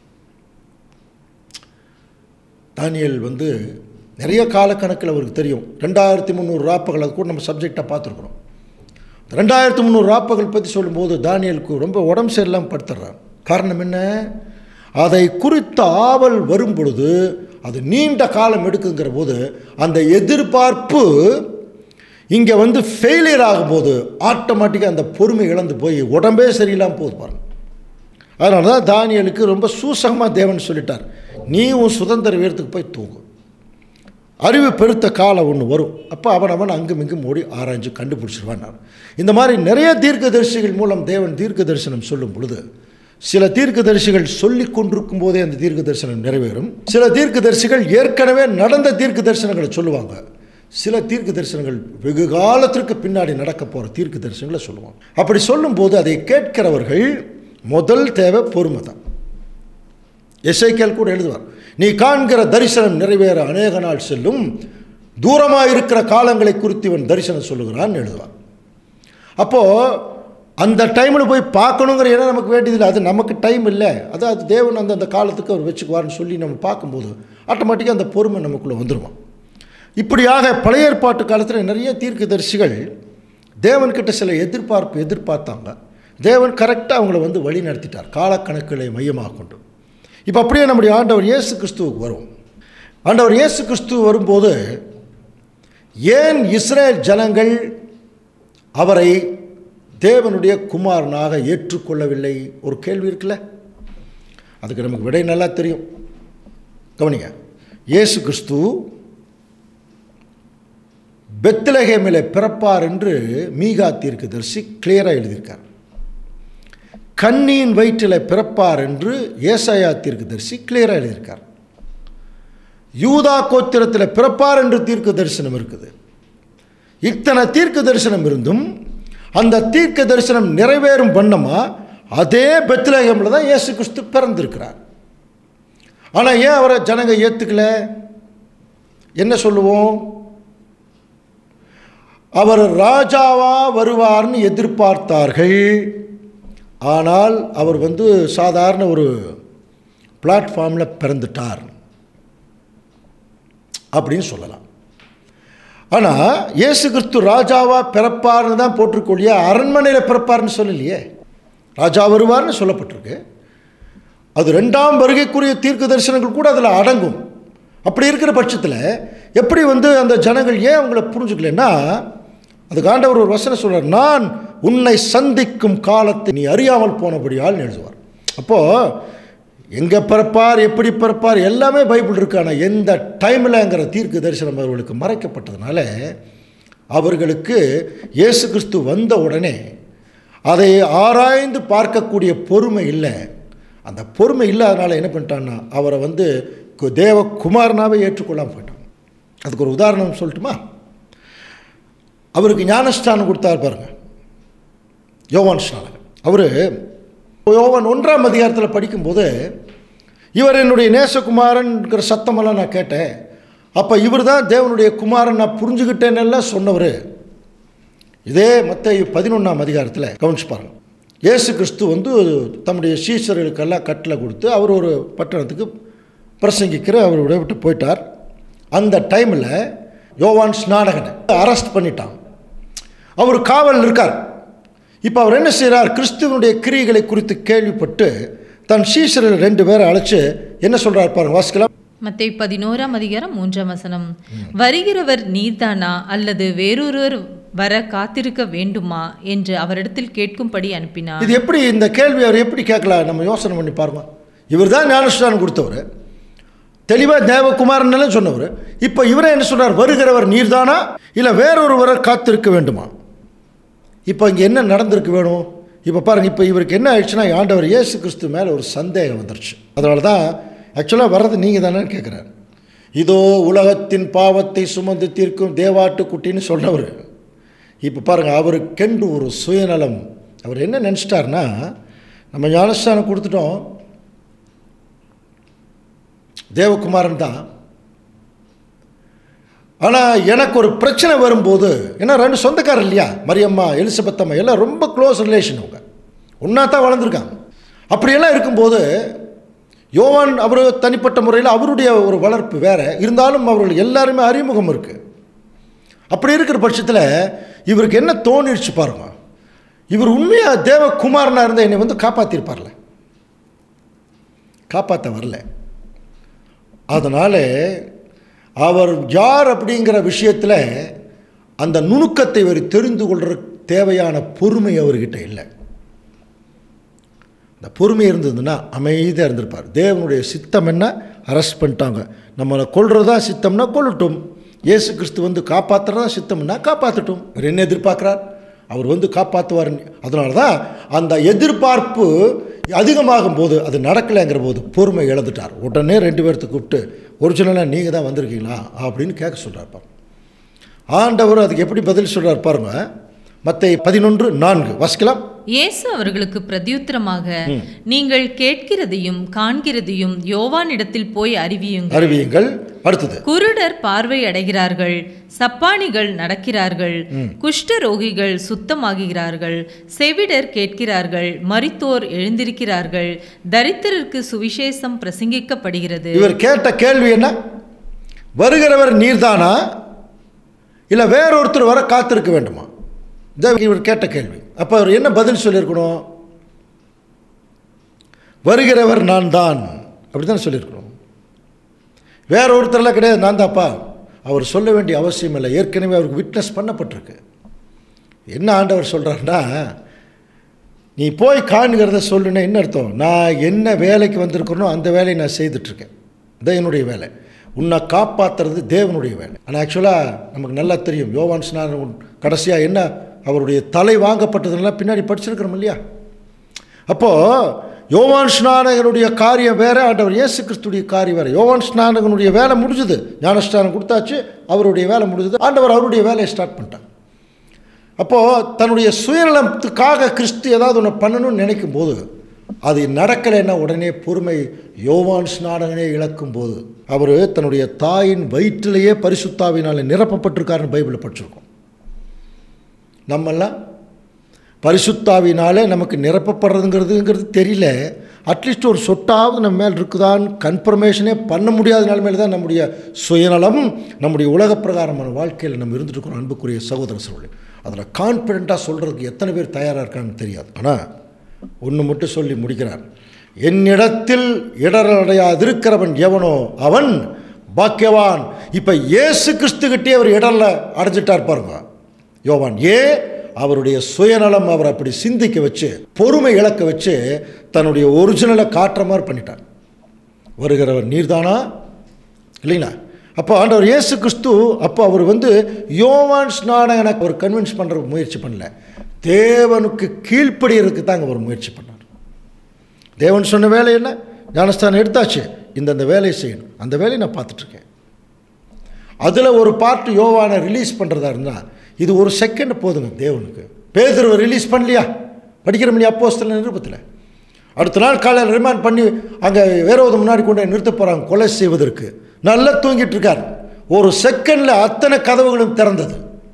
S6: தானியல் வந்து நிறைய காலக்கணக்கில் அவருக்கு தெரியும் ரெண்டாயிரத்தி முந்நூறு ராப்பகள் அது கூட நம்ம சப்ஜெக்டாக பார்த்துருக்குறோம் ரெண்டாயிரத்தி முந்நூறு ராப்பகள் பற்றி சொல்லும்போது தானியலுக்கு ரொம்ப உடம்பு சரியில்லாமல் படுத்துடுறார் காரணம் என்ன அதை குறித்த ஆவல் வரும் பொழுது அது நீண்ட காலம் எடுக்குங்கிற போது அந்த எதிர்பார்ப்பு இங்கே வந்து ஃபெயிலியர் ஆகும்போது ஆட்டோமேட்டிக்காக அந்த பொறுமை இழந்து போய் உடம்பே சரியில்லாமல் போகுது பாருங்க அதனால தான் தானியலுக்கு ரொம்ப சூசகமாக தேவன் சொல்லிட்டார் நீ உன் சுதந்திர வீரத்துக்கு போய் தூங்கு அறிவு பெருத்த காலம் ஒன்று வரும் அப்போ அவன் அவன் அங்கும் இங்கும் ஓடி ஆராய்ஞ்சு கண்டுபிடிச்சிருவான் இந்த மாதிரி நிறைய தீர்க்கதரிசிகள் மூலம் தேவன் தீர்க்க தரிசனம் சொல்லும் பொழுது சில தீர்க்கதரிசிகள் சொல்லி கொண்டிருக்கும் போதே அந்த தீர்க்க தரிசனம் நிறைவேறும் சில தீர்க்கதரிசிகள் ஏற்கனவே நடந்த தீர்க்க தரிசனங்களை சொல்லுவாங்க சில தீர்க்க தரிசனங்கள் வெகு காலத்திற்கு பின்னாடி நடக்க போகிற தீர்க்க தரிசனங்களை சொல்லுவாங்க அப்படி சொல்லும்போது அதை கேட்கிறவர்கள் முதல் தேவை பொறுமை தான் எஸ்ஐக்கேல் கூட எழுதுவார் நீ காண்கிற தரிசனம் நிறைவேற அநேக நாள் செல்லும் தூரமாக இருக்கிற காலங்களை குறித்து இவன் தரிசனம் சொல்லுகிறான்னு எழுதுவார் அப்போது அந்த டைமில் போய் பார்க்கணுங்கிற இடம் நமக்கு வேண்டியதில்லை அது நமக்கு டைம் இல்லை அது அது தேவன் அந்த அந்த காலத்துக்கு அவர் வச்சுக்குவார்னு சொல்லி நம்ம பார்க்கும்போது ஆட்டோமேட்டிக்காக அந்த பொறுமை நமக்குள்ளே வந்துடுமா இப்படியாக பழைய ஏற்பாட்டு காலத்தில் நிறைய தீர்க்கதரிசிகள் தேவன்கிட்ட சில எதிர்பார்ப்பு எதிர்பார்த்தாங்க தேவன் கரெக்டாக அவங்கள வந்து வழி நடத்திட்டார் காலக்கணக்குகளை மையமாக கொண்டு இப்போ அப்படியே நம்முடைய ஆண்டவர் இயேசு கிறிஸ்துவுக்கு வரும் ஆண்டவர் இயேசு கிறிஸ்துவ வரும்போது ஏன் இஸ்ரேல் ஜனங்கள் அவரை தேவனுடைய குமாரனாக ஏற்றுக்கொள்ளவில்லை ஒரு கேள்வி இருக்குல்ல அதுக்கு நமக்கு விடை நல்லா தெரியும் கவனிங்க இயேசு கிறிஸ்து பெத்லஹேமில் பிறப்பார் என்று மீகா தீர்க்கதரிசி கிளியராக எழுதியிருக்கார் கண்ணியின் வயிற்றில் பிறப்பார் என்று ஏசாயா தீர்க்கதரிசி கிளியராக எழுதியிருக்கார் யூதா கோத்திரத்தில் பிறப்பார் என்று தீர்க்க தரிசனம் இருக்குது இத்தனை தீர்க்க தரிசனம் இருந்தும் அந்த தீர்க்க தரிசனம் நிறைவேறும் வண்ணமாக அதே பெத்லகேமில் தான் இயேசு கிறிஸ்து பிறந்திருக்கிறார் ஆனால் ஏன் அவரை ஜனங்க ஏற்றுக்கல என்ன சொல்லுவோம் அவர் ராஜாவா வருவார்னு எதிர்பார்த்தார்கள் ஆனால் அவர் வந்து சாதாரண ஒரு பிளாட்ஃபார்மில் பிறந்துட்டார் அப்படின்னு சொல்லலாம் ஆனால் இயேசு கிறிஸ்து ராஜாவா பிறப்பார்னு தான் போட்டிருக்கொள்ளியே அரண்மனையில் பிறப்பார்னு சொல்லலையே ராஜா வருவார்னு சொல்லப்பட்டிருக்கு அது ரெண்டாம் வருகைக்குரிய தீர்க்க தரிசனங்கள் கூட அதில் அடங்கும் அப்படி இருக்கிற பட்சத்தில் எப்படி வந்து அந்த ஜனங்கள் ஏன் அவங்கள புரிஞ்சுக்கலன்னா அதுக்கு ஆண்டவர் ஒரு வசனம் சொல்றார் நான் உன்னை சந்திக்கும் காலத்தை நீ அறியாமல் போனபடியால் எழுதுவார் அப்போது எங்கே பிறப்பார் எப்படி பிறப்பார் எல்லாமே பைபிள் இருக்கு ஆனால் எந்த டைமில்ங்கிற தீர்க்க தரிசனம் அவர்களுக்கு மறைக்கப்பட்டதுனால அவர்களுக்கு இயேசு கிறிஸ்து வந்த உடனே அதை ஆராய்ந்து பார்க்கக்கூடிய பொறுமை இல்லை அந்த பொறுமை இல்லாதனால என்ன பண்ணிட்டான்னா அவரை வந்து கு- தேவகுமாரனாவே ஏற்றுக்கொள்ளாமல் போயிட்டான் அதுக்கு ஒரு உதாரணம் சொல்லட்டுமா அவருக்கு ஞானஸ்தானம் கொடுத்தார் பாருங்க யோவான் ஸ்நானகன் அவர் யோவான் ஒன்றாம் அதிகாரத்தில் படிக்கும்போது இவர் என்னுடைய நேசகுமாரன்கிற சத்தமெல்லாம் நான் கேட்டேன் அப்போ இவர் தான் தேவனுடைய குமாரன் நான் புரிஞ்சுக்கிட்டேன்னெல்லாம் சொன்னவர் இதே மற்ற பதினொன்றாம் அதிகாரத்தில் கவனிச்சு பாருங்க இயேசு கிறிஸ்து வந்து தம்முடைய சீசர்களுக்கெல்லாம் கட்டளை கொடுத்து அவர் ஒரு பட்டணத்துக்கு பிரசங்கிக்கிற அவரோட விட்டு போயிட்டார் அந்த டைமில் யோவான் ஸ்நானகனை அரெஸ்ட் பண்ணிட்டான் அவர் காவல் இருக்கார் இப்போ அவர் என்ன செய்கிறார் கிறிஸ்துவனுடைய கிரியைகளை குறித்து கேள்விப்பட்டு தன் சீசர்கள் ரெண்டு பேரை அழைச்சு என்ன சொல்கிறார் பாருங்க வாசிக்கலாம்
S7: மத்தேயு பதினோராம் அதிகாரம் மூன்றாம் வசனம் வருகிறவர் நீர்தானா அல்லது வேறொருவர் வர காத்திருக்க வேண்டுமா என்று அவரிடத்தில் கேட்கும்படி அனுப்பினார்
S6: இது எப்படி இந்த கேள்வி அவர் எப்படி கேட்கலாம் நம்ம யோசனை பண்ணி பாருங்க இவர் தான் ஞானஸ்தானம் கொடுத்தவர் தெளிவாக தேவகுமாரன் சொன்னவர் இப்போ இவரே என்ன சொல்றார் வருகிறவர் நீர்தானா இல்லை வேறொருவரை காத்திருக்க வேண்டுமா இப்போ இங்கே என்ன நடந்திருக்கு வேணும் இப்போ பாருங்கள் இப்போ இவருக்கு என்ன ஆயிடுச்சுன்னா ஆண்டவர் இயேசு கிறிஸ்து மேலே ஒரு சந்தேகம் வந்துருச்சு அதனால தான் ஆக்சுவலாக வர்றது நீங்கள் தானே கேட்குறாரு இதோ உலகத்தின் பாவத்தை சுமந்து தீர்க்கும் தேவாட்டு குட்டின்னு சொன்னவர் இப்போ பாருங்கள் அவருக்கென்று ஒரு சுயநலம் அவர் என்ன நினச்சிட்டாருன்னா நம்ம ஞானஸ்தானம் கொடுத்துட்டோம் தேவகுமாரன் தான் ஆனால் எனக்கு ஒரு பிரச்சனை வரும்போது ஏன்னா ரெண்டு சொந்தக்காரர் இல்லையா மரியம்மா எலிசபெத் அம்மா எல்லாம் ரொம்ப க்ளோஸ் ரிலேஷன் அவங்க ஒன்றா தான் வளர்ந்துருக்காங்க அப்படியெல்லாம் இருக்கும்போது யோவான் அவர் தனிப்பட்ட முறையில் அவருடைய ஒரு வளர்ப்பு வேற இருந்தாலும் அவர்கள் எல்லாருமே அறிமுகம் இருக்குது அப்படி இருக்கிற பட்சத்தில் இவருக்கு என்ன தோணிடுச்சு பாருங்க இவர் உண்மையாக தேவகுமாரனாக இருந்தால் என்னை வந்து காப்பாற்றிருப்பார்ல காப்பாற்ற வரல அதனால் அவர் யார் அப்படிங்கிற விஷயத்தில் அந்த நுணுக்கத்தை இவர் தெரிந்து கொள்கிற தேவையான பொறுமை அவர்கிட்ட இல்லை இந்த பொறுமை இருந்ததுன்னா அமைதியாக இருந்திருப்பார் தேவனுடைய சித்தம் என்ன அரெஸ்ட் பண்ணிட்டாங்க நம்மளை கொல்றதா சித்தம்னா கொல்லட்டும் இயேசு கிறிஸ்து வந்து காப்பாற்றுறதா சித்தம்னா காப்பாற்றட்டும் அவர் என்ன எதிர்பார்க்குறார் அவர் வந்து காப்பாற்றுவார் அதனால தான் அந்த எதிர்பார்ப்பு அதிகமாகும் போது அது நடக்கலைங்கிற போது பொறுமை இழந்துட்டார் உடனே ரெண்டு பேர்த்த கூப்பிட்டு ஒரிஜினலாக நீங்கள் தான் வந்திருக்கீங்களா அப்படின்னு கேட்க சொல்கிறார் பாருங்க ஆண்டவர் அதுக்கு எப்படி பதில் சொல்கிறார் பாருங்க மற்ற பதினொன்று நான்கு வாசிக்கலாம்
S7: இயேசு அவர்களுக்கு பிரதியுத்தரமாக நீங்கள் கேட்கிறதையும் காண்கிறதையும் யோவானிடத்தில் போய் அறிவியுங்கள்
S6: அறிவியுங்கள் அடுத்தது
S7: குருடர் பார்வை அடைகிறார்கள் சப்பானிகள் நடக்கிறார்கள் குஷ்ட ரோகிகள் சுத்தமாகிறார்கள் செவிடர் கேட்கிறார்கள் மரித்தோர் எழுந்திருக்கிறார்கள் தரித்திரருக்கு சுவிசேஷம் பிரசங்கிக்கப்படுகிறது
S6: இவர் கேட்ட கேள்வி என்ன வருகிறவர் நீர்தானா இல்லை வேறொருத்தர் வர காத்திருக்க வேண்டுமா இதான் இவர் கேட்ட கேள்வி அப்போ அவர் என்ன பதில் சொல்லியிருக்கணும் வருகிறவர் நான் தான் அப்படி தான் சொல்லியிருக்கணும் வேற ஒருத்தரெல்லாம் கிடையாது நான் தான்ப்பா அவர் சொல்ல வேண்டிய அவசியம் இல்லை ஏற்கனவே அவருக்கு விட்னஸ் பண்ணப்பட்டிருக்கு என்ன ஆண்டவர் சொல்கிறாருன்னா நீ போய் காணுங்கிறத சொல்லுன்னா என்ன அர்த்தம் நான் என்ன வேலைக்கு வந்திருக்கிறனோ அந்த வேலையை நான் செய்துட்ருக்கேன் இதான் என்னுடைய வேலை உன்னை காப்பாற்றுறது தேவனுடைய வேலை ஆனால் ஆக்சுவலாக நமக்கு நல்லா தெரியும் யோவான் ஸ்நானம் கடைசியாக என்ன அவருடைய தலை வாங்கப்பட்டதுலாம் பின்னாடி படிச்சிருக்கிறோம் இல்லையா அப்போது யோவான் ஸ்நானகனுடைய காரியம் வேற ஆண்டவர் இயேசு கிறிஸ்துடைய காரியம் வேற யோவான் ஸ்நானகனுடைய வேலை முடிஞ்சுது ஞானஸ்நானம் கொடுத்தாச்சு அவருடைய வேலை முடிஞ்சது ஆண்டவர் அவருடைய வேலையை ஸ்டார்ட் பண்ணிட்டார் அப்போது தன்னுடைய சுயநலத்துக்காக கிறிஸ்து ஏதாவது ஒன்று பண்ணணும்னு நினைக்கும் போது அது நடக்கலைன்னா உடனே பொறுமை யோவான் ஸ்நாடகனே இழக்கும் போது அவர் தன்னுடைய தாயின் வயிற்றிலேயே பரிசுத்தாவினால் நிரப்பப்பட்டிருக்காருன்னு பைபிளில் படிச்சிருக்கோம் நம்மெல்லாம் பரிசுத்தாவினாலே நமக்கு நிரப்பப்படுறதுங்கிறதுங்கிறது தெரியல அட்லீஸ்ட் ஒரு சொட்டாவது நம்ம மேல் இருக்குதான்னு கன்ஃபர்மேஷனே பண்ண முடியாத நிலைமையில தான் நம்முடைய சுயநலம் நம்முடைய உலக பிரகாரமான வாழ்க்கையில் நம்ம இருந்துட்டு இருக்கிறோம் அன்புக்குரிய சகோதர சகோதரி அதில் கான்ஃபிடெண்ட்டாக சொல்கிறதுக்கு எத்தனை பேர் தயாராக இருக்காங்கன்னு தெரியாது ஆனால் ஒன்று மட்டும் சொல்லி முடிக்கிறார் என்னிடத்தில் இடரடையாதிருக்கிறவன் எவனோ அவன் பாக்கியவான் இப்போ இயேசு கிறிஸ்துக்கிட்டே அவர் இடரில் அடைஞ்சிட்டார் பாருங்க யோவான் ஏ அவருடைய சுயநலம் அவர் அப்படி சிந்திக்க வச்சு பொறுமை இழக்க வச்சு தன்னுடைய ஒரிஜினலை காட்டுற மாதிரி பண்ணிட்டார் வருகிறவர் நீர்தானா இல்லைங்களா அப்போ ஆண்டவர் இயேசு கிறிஸ்து அப்போ அவர் வந்து யோவான் ஸ்நானகனை அவர் கன்வின்ஸ் பண்ணுற முயற்சி பண்ணல தேவனுக்கு கீழ்ப்படியறதுக்கு தாங்க அவர் முயற்சி பண்ணார் தேவன் சொன்ன வேலை என்ன ஞானஸ்தானம் எடுத்தாச்சு இந்தந்த வேலையை செய்யணும் அந்த வேலையை நான் பார்த்துட்ருக்கேன் அதில் ஒரு பார்ட் யோவானை ரிலீஸ் பண்ணுறதா இருந்தால் இது ஒரு செகண்ட் போதுங்க தேவனுக்கு பேதுருவை ரிலீஸ் பண்ணலையா படிக்கிற மணி அப்போஸ்தல நிருபத்தில் அடுத்த நாள் காலையில் ரிமாண்ட் பண்ணி அங்கே வேறோது முன்னாடி கொண்டு போய் நிறுத்த போகிறாங்க கொலை செய்வதற்கு நல்லா தூங்கிட்டு இருக்கார் ஒரு செகண்டில் அத்தனை கதவுகளும் திறந்தது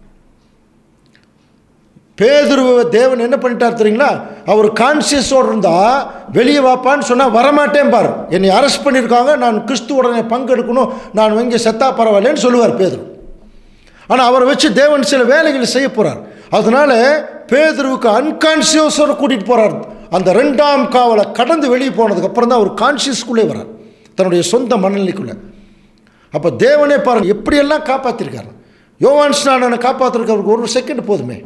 S6: பேதுருவை தேவன் என்ன பண்ணிட்டார் தெரியுங்களா அவர் கான்சியஸோடு இருந்தால் வெளியே வாப்பான்னு சொன்னால் வரமாட்டேன் பார் என்னை அரெஸ்ட் பண்ணியிருக்காங்க நான் கிறிஸ்துவுடனே பங்கெடுக்கணும் நான் இங்கே செத்தா பரவாயில்லன்னு சொல்லுவார் பேதுரு ஆனால் அவரை வச்சு தேவன் சில வேலைகளை செய்ய போகிறார் அதனால பேதுருவுக்கு அன்கான்சியஸோடு கூட்டிகிட்டு போகிறார் அந்த ரெண்டாம் காவலை கடந்து வெளியே போனதுக்கப்புறம் தான் அவர் கான்சியஸ்குள்ளே வரார் தன்னுடைய சொந்த மனநிலைக்குள்ளே அப்போ தேவனே பாருங்கள் எப்படியெல்லாம் காப்பாற்றிருக்காரு யோவான் ஸ்நானனை காப்பாற்றிருக்கவருக்கு ஒரு செகண்ட் போதுமே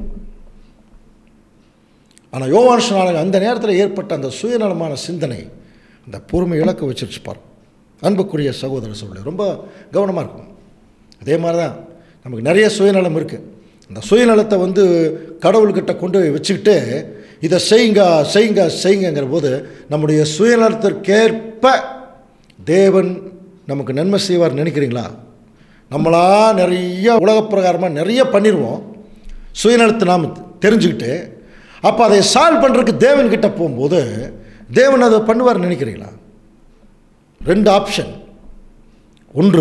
S6: ஆனால் யோவான் ஸ்நானன் அந்த நேரத்தில் ஏற்பட்ட அந்த சுயநலமான சிந்தனை அந்த பொறுமை இழக்க வச்சிருச்சு பாரு அன்புக்குரிய சகோதர சகோதரி ரொம்ப கவனமாக இருக்கும் அதே மாதிரி தான் நமக்கு நிறைய சுயநலம் இருக்குது அந்த சுயநலத்தை வந்து கடவுள்கிட்ட கொண்டு போய் வச்சுக்கிட்டு இதை செய்யுங்க செய்யுங்க செய்யுங்கிற போது நம்முடைய சுயநலத்திற்கேற்ப தேவன் நமக்கு நன்மை செய்வார் நினைக்கிறீங்களா நம்மளா நிறைய உலக பிரகாரமாக நிறைய பண்ணிடுவோம் சுயநலத்தை நாம் தெரிஞ்சுக்கிட்டு அப்போ அதை சால்வ் பண்ணுறதுக்கு தேவன்கிட்ட போகும்போது தேவன் அதை பண்ணுவார் நினைக்கிறீங்களா ரெண்டு ஆப்ஷன் ஒன்று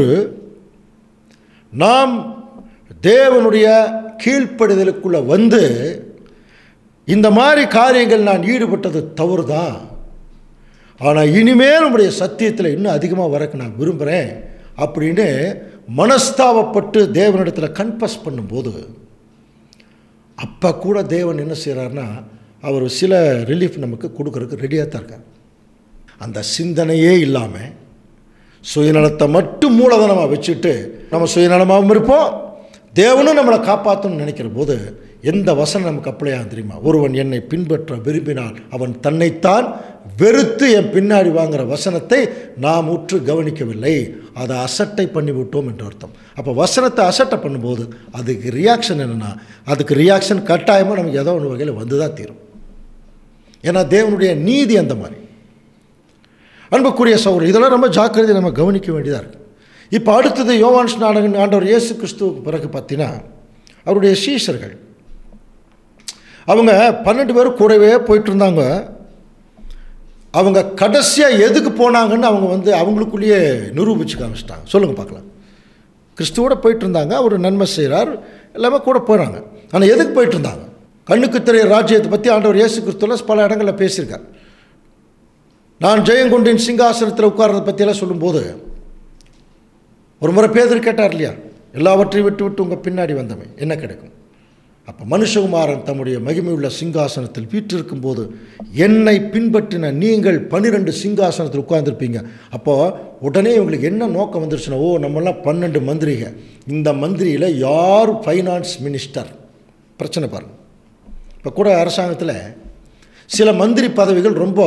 S6: நாம் தேவனுடைய கீழ்ப்படுதலுக்குள்ளே வந்து இந்த மாதிரி காரியங்கள் நான் ஈடுபட்டது தவறு தான் ஆனால் இனிமேல் நம்முடைய சத்தியத்தில் இன்னும் அதிகமாக வரக்கு நான் விரும்புகிறேன் அப்படின்னு மனஸ்தாபப்பட்டு தேவனிடத்தில் கன்ஃபஸ் பண்ணும்போது அப்போ கூட தேவன் என்ன செய்கிறாருன்னா அவர் சில ரிலீஃப் நமக்கு கொடுக்கறதுக்கு ரெடியாக தான் இருக்கார் அந்த சிந்தனையே இல்லாமல் சுயநலத்தை மட்டும் மூலதனமாக வச்சுட்டு நம்ம சுயநலமாகவும் இருப்போம் தேவனும் நம்மளை காப்பாற்றணும்னு நினைக்கிற போது எந்த வசனம் நமக்கு அப்படியா தெரியுமா ஒருவன் என்னை பின்பற்ற விரும்பினால் அவன் தன்னைத்தான் வெறுத்து என் பின்னாடி வாங்குற வசனத்தை நாம் உற்று கவனிக்கவில்லை அதை அசட்டை பண்ணிவிட்டோம் என்று அர்த்தம் அப்போ வசனத்தை அசட்டை பண்ணும்போது அதுக்கு ரியாக்ஷன் என்னென்னா அதுக்கு ரியாக்ஷன் கட்டாயமாக நமக்கு ஏதோ ஒரு வகையில் வந்து தான் தீரும் ஏன்னா தேவனுடைய நீதி அந்த மாதிரி அன்புக்குரிய சௌர் இதெல்லாம் ரொம்ப ஜாக்கிரதை நம்ம கவனிக்க வேண்டியதாக இருக்குது இப்போ அடுத்தது யோவான் ஸ்நானகன் ஆண்டவர் இயேசு கிறிஸ்துவுக்கு பிறகு பார்த்தீங்கன்னா அவருடைய சீஷர்கள் அவங்க பன்னெண்டு பேரும் கூடவே போயிட்டு இருந்தாங்க அவங்க கடைசியாக எதுக்கு போனாங்கன்னு அவங்க வந்து அவங்களுக்குள்ளேயே நிரூபிச்சு காமிச்சிட்டாங்க சொல்லுங்கள் பார்க்கலாம் கிறிஸ்துவோட போயிட்டு இருந்தாங்க அவர் நன்மை செய்கிறார் எல்லாமே கூட போகிறாங்க ஆனால் எதுக்கு போயிட்டு இருந்தாங்க கண்ணுக்கு தெரிய ராஜ்யத்தை பற்றி ஆண்டவர் இயேசு கிறிஸ்துவில் பல இடங்களில் பேசியிருக்கார் நான் ஜெயங்கொண்டின் சிங்காசனத்தில் உட்கார்றதை பற்றியெல்லாம் சொல்லும்போது ஒரு முறை பேதர் கேட்டார் இல்லையா எல்லாவற்றையும் விட்டு விட்டு உங்கள் பின்னாடி வந்தவன் என்ன கிடைக்கும் அப்போ மனுஷகுமாரன் தம்முடைய மகிமையுள்ள சிங்காசனத்தில் வீற்றிருக்கும் போது என்னை பின்பற்றின நீங்கள் பன்னிரெண்டு சிங்காசனத்தில் உட்கார்ந்துருப்பீங்க அப்போது உடனே இவங்களுக்கு என்ன நோக்கம் வந்துருச்சுன்னா ஓ நம்மளாம் பன்னெண்டு மந்திரிக இந்த மந்திரியில் யார் ஃபைனான்ஸ் மினிஸ்டர் பிரச்சனை பாருங்க இப்போ கூட அரசாங்கத்தில் சில மந்திரி பதவிகள் ரொம்ப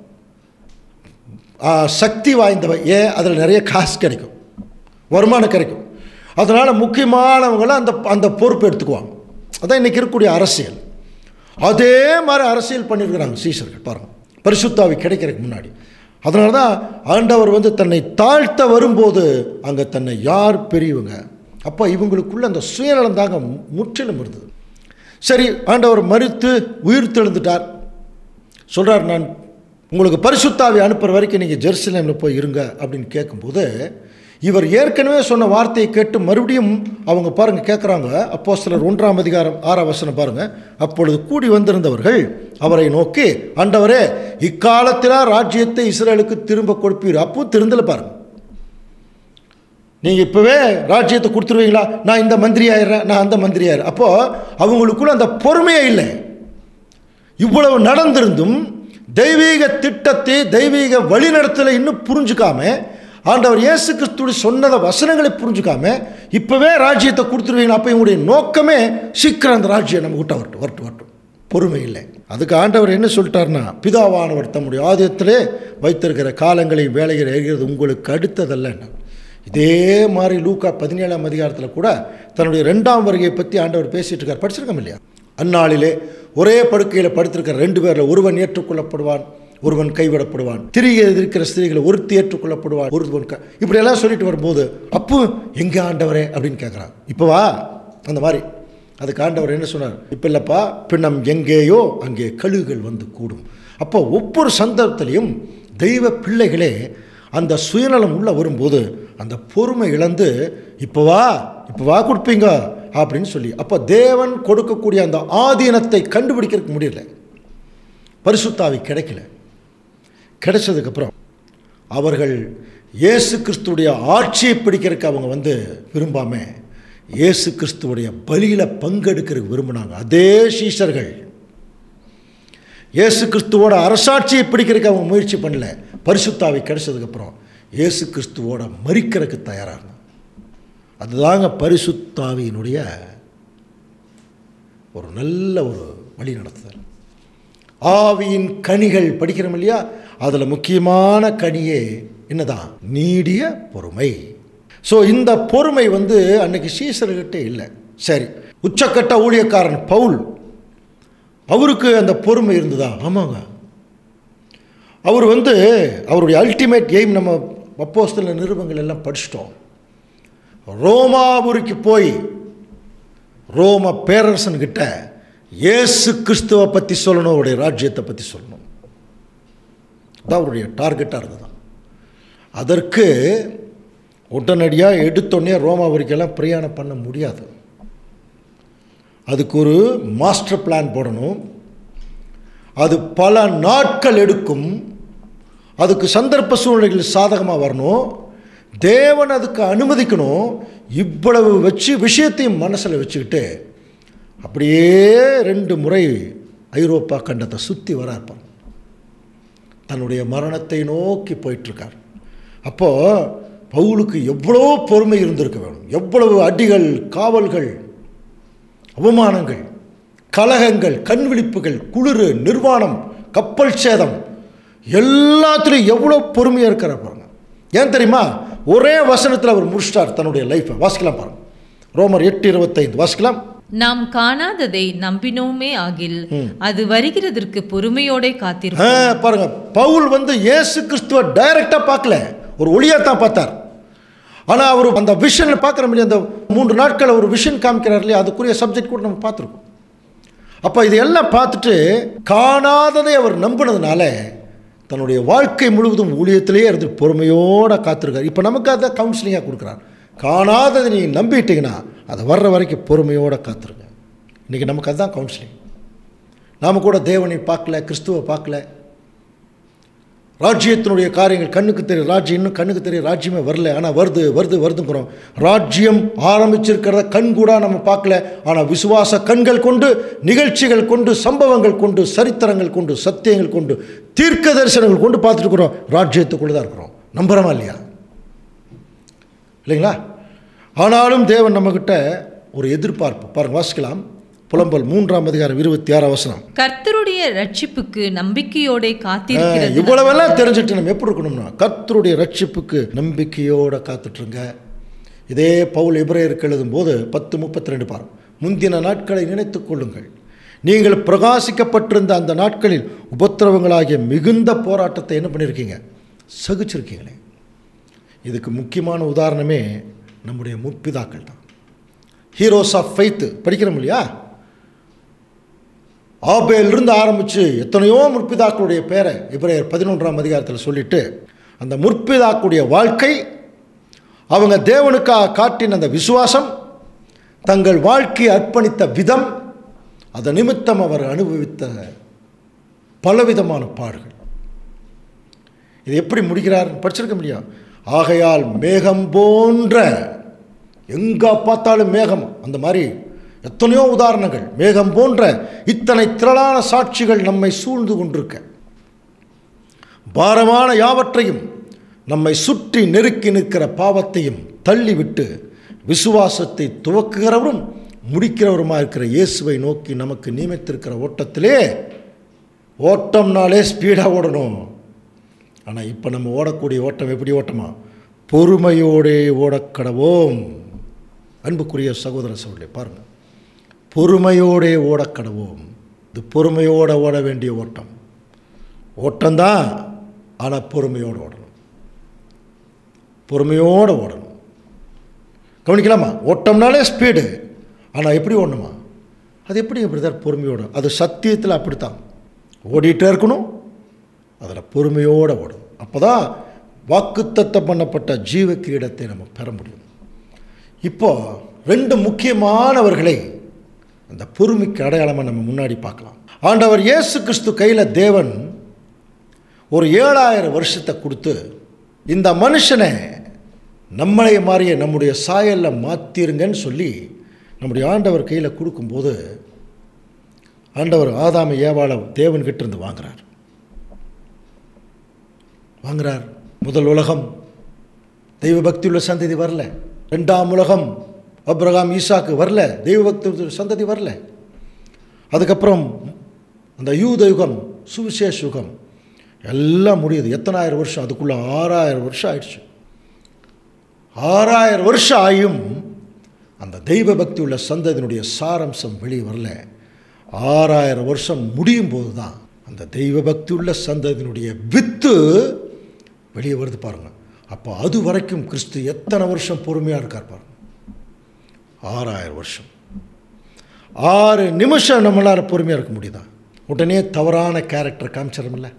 S6: ஆ, சக்தி வாய்ந்தவை ஏன் அதில் நிறைய காசு கிடைக்கும் வருமானம் கிடைக்கும் அதனால் முக்கியமானவங்களை அந்த அந்த பொறுப்பு எடுத்துக்குவாங்க அதான் இன்றைக்கி இருக்கக்கூடிய அரசியல் அதே மாதிரி அரசியல் பண்ணியிருக்கிறாங்க சீசர்கள் பாருங்கள் பரிசுத்தாவி கிடைக்கிறதுக்கு முன்னாடி அதனால தான் ஆண்டவர் வந்து தன்னை தாழ்த்த வரும்போது அங்கே தன்னை யார் பெரியவங்க அப்போ இவங்களுக்குள்ள அந்த சுயநலம் தாங்க முற்றிலும் இருந்தது சரி ஆண்டவர் மறித்து உயிர் தெழுந்துட்டார் சொல்கிறார் நான் உங்களுக்கு பரிசுத்தாவி அனுப்புகிற வரைக்கும் நீங்கள் ஜெருசலேமில் போய் இருங்க அப்படின்னு கேட்கும்போது இவர் ஏற்கனவே சொன்ன வார்த்தையை கேட்டு மறுபடியும் அவங்க பாருங்க கேட்குறாங்க அப்போ சிலர் ஒன்றாம் அதிகாரம் ஆறாம் வசனம் பாருங்க அப்பொழுது கூடி வந்திருந்தவர்கள் அவரை நோக்கி ஆண்டவரே இக்காலத்திலா ராஜ்யத்தை இஸ்ரேலுக்கு திரும்ப கொடுப்பீர் அப்போ திருந்தல பாருங்க நீங்கள் இப்போவே ராஜ்யத்தை கொடுத்துருவீங்களா நான் இந்த மந்திரி ஆயிடுறேன் நான் அந்த மந்திரி ஆயிடுறேன் அப்போது அவங்களுக்குள்ள அந்த பொறுமையே இல்லை இவ்வளவு நடந்திருந்தும் தெய்வீக திட்டத்தை தெய்வீக வழிநடத்தலை இன்னும் புரிஞ்சுக்காம ஆண்டவர் இயேசு கிறிஸ்துடைய சொன்னத வசனங்களை புரிஞ்சுக்காம இப்போவே ராஜ்யத்தை கொடுத்துருவீங்களா அப்போ இவங்களுடைய நோக்கமே சீக்கிரம் அந்த ராஜ்யம் நம்ம விட்ட வரட்டும் வரட்டும் வரட்டும் பொறுமை இல்லை அதுக்கு ஆண்டவர் என்ன சொல்லிட்டாருன்னா பிதாவானவர் தம்முடைய ஆதியத்திலே வைத்திருக்கிற காலங்களை வேலைகளை எறிகிறது உங்களுக்கு அடுத்ததல்ல இதே மாதிரி லூக்கா பதினேழாம் அதிகாரத்தில் கூட தன்னுடைய ரெண்டாம் வருகையை பற்றி ஆண்டவர் பேசிட்டு இருக்கார் படிச்சிருக்கோம் இல்லையா அந்நாளிலே ஒரே படுக்கையில் படுத்திருக்கிற ரெண்டு பேரில் ஒருவன் ஏற்றுக்கொள்ளப்படுவான் ஒருவன் கைவிடப்படுவான் திரிகை இருக்கிற ஸ்திரீகளை ஒருத்தி ஏற்றுக்கொள்ளப்படுவான் ஒருவன் க இப்படியெல்லாம் சொல்லிட்டு வரும்போது அப்போ எங்கே ஆண்டவரே அப்படின்னு கேட்குறான் இப்போ வா அந்த மாதிரி அதுக்கு ஆண்டவர் என்ன சொன்னார் இப்போ இல்லைப்பா பின்னம் எங்கேயோ அங்கே கழுகுகள் வந்து கூடும் அப்போ ஒவ்வொரு சந்தர்ப்பத்திலையும் தெய்வ பிள்ளைகளே அந்த சுயநலம் உள்ள வரும்போது அந்த பொறுமை இழந்து இப்போ வா இப்போ வா கொடுப்பீங்க அப்படின்னு சொல்லி அப்போ தேவன் கொடுக்கக்கூடிய அந்த ஆதீனத்தை கண்டுபிடிக்கிறதுக்கு முடியல பரிசுத்தாவி கிடைக்கல கிடைச்சதுக்கப்புறம் அவர்கள் இயேசு கிறிஸ்துடைய ஆட்சியை பிடிக்கிறதுக்கு அவங்க வந்து விரும்பாம இயேசு கிறிஸ்துவுடைய பலியில் பங்கெடுக்கிறதுக்கு விரும்பினாங்க அதே சீஷர்கள் இயேசு கிறிஸ்துவோட அரசாட்சியை பிடிக்கிறதுக்கு அவங்க முயற்சி பண்ணல பரிசுத்தாவி கிடைச்சதுக்கப்புறம் இயேசு கிறிஸ்துவோட மறிக்கிறதுக்கு தயாராக அதுதாங்க பரிசுத்தாவியினுடைய ஒரு நல்ல ஒரு வழி நடத்துதல் ஆவியின் கனிகள் படிக்கிறோம் இல்லையா அதில் முக்கியமான கனியே என்னதான் நீடிய பொறுமை ஸோ இந்த பொறுமை வந்து அன்னைக்கு சீசர்கிட்ட இல்லை சரி உச்சக்கட்ட ஊழியக்காரன் பவுல் அவருக்கு அந்த பொறுமை இருந்ததா ஆமாங்க அவர் வந்து அவருடைய அல்டிமேட் எய்ம் நம்ம அப்போஸ்தல நிருபங்கள் எல்லாம் படிச்சிட்டோம் ரோமாபுரிக்கு போய் ரோம பேரரசன்கிட்ட இயேசு கிறிஸ்துவை பற்றி சொல்லணும் அவருடைய ராஜ்யத்தை பற்றி சொல்லணும் அதான் அவருடைய டார்கெட்டாக இருந்தது அதற்கு உடனடியாக எடுத்தோடனே ரோமாபுரிக்கெல்லாம் பிரயாணம் பண்ண முடியாது அதுக்கு ஒரு மாஸ்டர் பிளான் போடணும் அது பல நாட்கள் எடுக்கும் அதுக்கு சந்தர்ப்ப சூழ்நிலைகள் சாதகமாக வரணும் தேவன் அதுக்கு அனுமதிக்கணும் இவ்வளவு வச்சு விஷயத்தையும் மனசில் வச்சுக்கிட்டு அப்படியே ரெண்டு முறை ஐரோப்பா கண்டத்தை சுற்றி வர இருப்பார் தன்னுடைய மரணத்தை நோக்கி போயிட்டுருக்கார் அப்போது பவுலுக்கு எவ்வளோ பொறுமை இருந்திருக்க வேணும் எவ்வளவு அடிகள் காவல்கள் அவமானங்கள் கலகங்கள் கண்விழிப்புகள் குளிர் நிர்வாணம் கப்பல் சேதம் எல்லாத்துலேயும் எவ்வளோ பொறுமையாக இருக்கிற பாருங்க ஏன் தெரியுமா ஒரே வசனத்தில் அவர் முடிச்சிட்டார் தன்னுடைய லைஃப்பை வாசிக்கலாம் பாருங்க ரோமர் எட்டு இருபத்தைந்து வாசிக்கலாம்
S7: நாம் காணாததை நம்பினோமே ஆகில் அது வருகிறதற்கு பொறுமையோடே
S6: ஆ,
S7: காத்திருப்போம்
S6: பாருங்க பவுல் வந்து இயேசு கிறிஸ்துவை டைரக்டாக பார்க்கல ஒரு ஒளியாக தான் பார்த்தார் ஆனால் அவர் அந்த விஷனில் பார்க்குற முடியும் அந்த மூன்று நாட்கள் ஒரு விஷன் காமிக்கிறார் இல்லையா அதுக்குரிய சப்ஜெக்ட் கூட நம்ம பார்த்துருக்கோம் அப்போ இதையெல்லாம் பார்த்துட்டு காணாததை அவர் நம்பினதுனால தன்னுடைய வாழ்க்கை முழுவதும் ஊழியத்திலேயே இருந்து பொறுமையோடு காத்திருக்கார் இப்போ நமக்கு அதை கவுன்சிலிங்காக கொடுக்குறார் காணாததை நீங்கள் நம்பிட்டீங்கன்னா அதை வர்ற வரைக்கும் பொறுமையோடு காத்திருங்க இன்றைக்கி நமக்கு அதுதான் கவுன்சிலிங் நாம் கூட தேவனை பார்க்கல கிறிஸ்துவை பார்க்கல ராஜ்யத்தினுடைய காரியங்கள் கண்ணுக்கு தெரியும் ராஜ்யம் இன்னும் கண்ணுக்கு தெரியும் ராஜ்யமே வரல ஆனால் வருது வருது வருதுங்கிறோம் ராஜ்யம் ஆரம்பிச்சிருக்கிறத கண் கூட நம்ம பார்க்கல ஆனால் விசுவாச கண்கள் கொண்டு நிகழ்ச்சிகள் கொண்டு சம்பவங்கள் கொண்டு சரித்திரங்கள் கொண்டு சத்தியங்கள் கொண்டு தீர்க்க தரிசனங்கள் கொண்டு பார்த்துட்டு இருக்கிறோம் ராஜ்யத்துக்குள்ளே தான் இருக்கிறோம் நம்புகிறோமா இல்லையா இல்லைங்களா ஆனாலும் தேவன் நம்மக்கிட்ட ஒரு எதிர்பார்ப்பு பாருங்க வாசிக்கலாம் புலம்பல் மூன்றாம் அதிகாரம் இருபத்தி ஆறாம் வசனம்
S7: கர்த்தருடைய ரட்சிப்புக்கு நம்பிக்கையோடே
S6: ஆ,
S7: காத்திருக்கிறது
S6: இவ்வளவெல்லாம் தெரிஞ்சுட்டு நம்ம எப்படி இருக்கணும்னா கர்த்தருடைய ரட்சிப்புக்கு நம்பிக்கையோட காத்துட்ருங்க இதே பவுல் எபிரேயருக்கு எழுதும்போது பத்து முப்பத்தி ரெண்டு பாருங்க முந்தின நாட்களை நினைத்துக் கொள்ளுங்கள் நீங்கள் பிரகாசிக்கப்பட்டிருந்த அந்த நாட்களில் உபத்திரவங்களாகிய மிகுந்த போராட்டத்தை என்ன பண்ணியிருக்கீங்க சகிச்சிருக்கீங்களே இதுக்கு முக்கியமான உதாரணமே நம்முடைய முற்பிதாக்கள் தான் ஹீரோஸ் ஆஃப் ஃபெய்த் படிக்கிறோம் இல்லையா ஆபேலிருந்து ஆரம்பித்து எத்தனையோ முற்பிதாக்களுடைய பேரை இப்ரேயர் பதினொன்றாம் அதிகாரத்தில் சொல்லிட்டு அந்த முற்பிதாக்களுடைய வாழ்க்கை அவங்க தேவனுக்காக காட்டின அந்த விசுவாசம் தங்கள் வாழ்க்கையை அர்ப்பணித்த விதம் அதன் நிமித்தம் அவர் அனுபவித்த பலவிதமான பாடுகள் இது எப்படி முடிக்கிறார் படிச்சிருக்க முடியும் ஆகையால் மேகம் போன்ற எங்கே பார்த்தாலும் மேகம் அந்த மாதிரி எத்தனையோ உதாரணங்கள் மேகம் போன்ற இத்தனை திரளான சாட்சிகள் நம்மை சூழ்ந்து கொண்டிருக்க பாரமான யாவற்றையும் நம்மை சுற்றி நெருக்கி நிற்கிற பாவத்தையும் தள்ளிவிட்டு விசுவாசத்தை துவக்குகிறவரும் முடிக்கிறவருமாக இருக்கிற இயேசுவை நோக்கி நமக்கு நியமித்திருக்கிற ஓட்டத்திலே ஓட்டம்னாலே ஸ்பீடாக ஓடணும் ஆனால் இப்போ நம்ம ஓடக்கூடிய ஓட்டம் எப்படி ஓட்டமா பொறுமையோடே ஓடக்கடவோம் அன்புக்குரிய சகோதர சகோதரி பாருங்கள் பொறுமையோடே ஓடக்கடவோம் இது பொறுமையோடு ஓட வேண்டிய ஓட்டம் ஓட்டம்தான் ஆனால் பொறுமையோடு ஓடணும் பொறுமையோடு ஓடணும் கவனிக்கலாமா ஓட்டம்னாலே ஸ்பீடு ஆனால் எப்படி ஓடணுமா அது எப்படி இப்படி தான் பொறுமையோடு அது சத்தியத்தில் அப்படித்தான் ஓடிட்டே இருக்கணும் அதில் பொறுமையோடு ஓடும் அப்போ தான் வாக்குத்தத்தம் பண்ணப்பட்ட ஜீவ கிரீடத்தை நம்ம பெற முடியும் இப்போ ரெண்டு முக்கியமானவர்களை அந்த பொறுமைக்கு அடையாளமாக நம்ம முன்னாடி பார்க்கலாம் ஆண்டவர் இயேசு கிறிஸ்து கையில் தேவன் ஒரு ஏழாயிரம் வருஷத்தை கொடுத்து இந்த மனுஷனை நம்மளை மாதிரியே நம்முடைய சாயலில் மாற்றிருங்கன்னு சொல்லி நம்முடைய ஆண்டவர் கையில் கொடுக்கும்போது ஆண்டவர் ஆதாம ஏவாள தேவன்கிட்ட இருந்து வாங்குறார் வாங்குறார் முதல் உலகம் தெய்வ பக்தி உள்ள சந்ததி வரல ரெண்டாம் உலகம் அப்ரகாம் ஈசாக்கு வரல தெய்வ பக்தி உள்ள சந்ததி வரல அதுக்கப்புறம் அந்த யூத யுகம் சுவிசேஷ யுகம் எல்லாம் முடியுது எத்தனாயிரம் வருஷம் அதுக்குள்ளே ஆறாயிரம் வருஷம் ஆயிடுச்சு ஆறாயிரம் வருஷம் ஆயும் அந்த தெய்வ பக்தி உள்ள சந்ததியினுடைய சாரம்சம் வெளியே வரல ஆறாயிரம் வருஷம் முடியும் போது தான் அந்த தெய்வ பக்தி உள்ள சந்ததியினுடைய வித்து வெளியே வருது பாருங்க அப்போ அது வரைக்கும் கிறிஸ்து எத்தனை வருஷம் பொறுமையாக இருக்கார் பாருங்க ஆறாயிரம் வருஷம் ஆறு நிமிஷம் நம்மளால் பொறுமையாக இருக்க முடியுதா உடனே தவறான கேரக்டர் காமிச்சிடமில்ல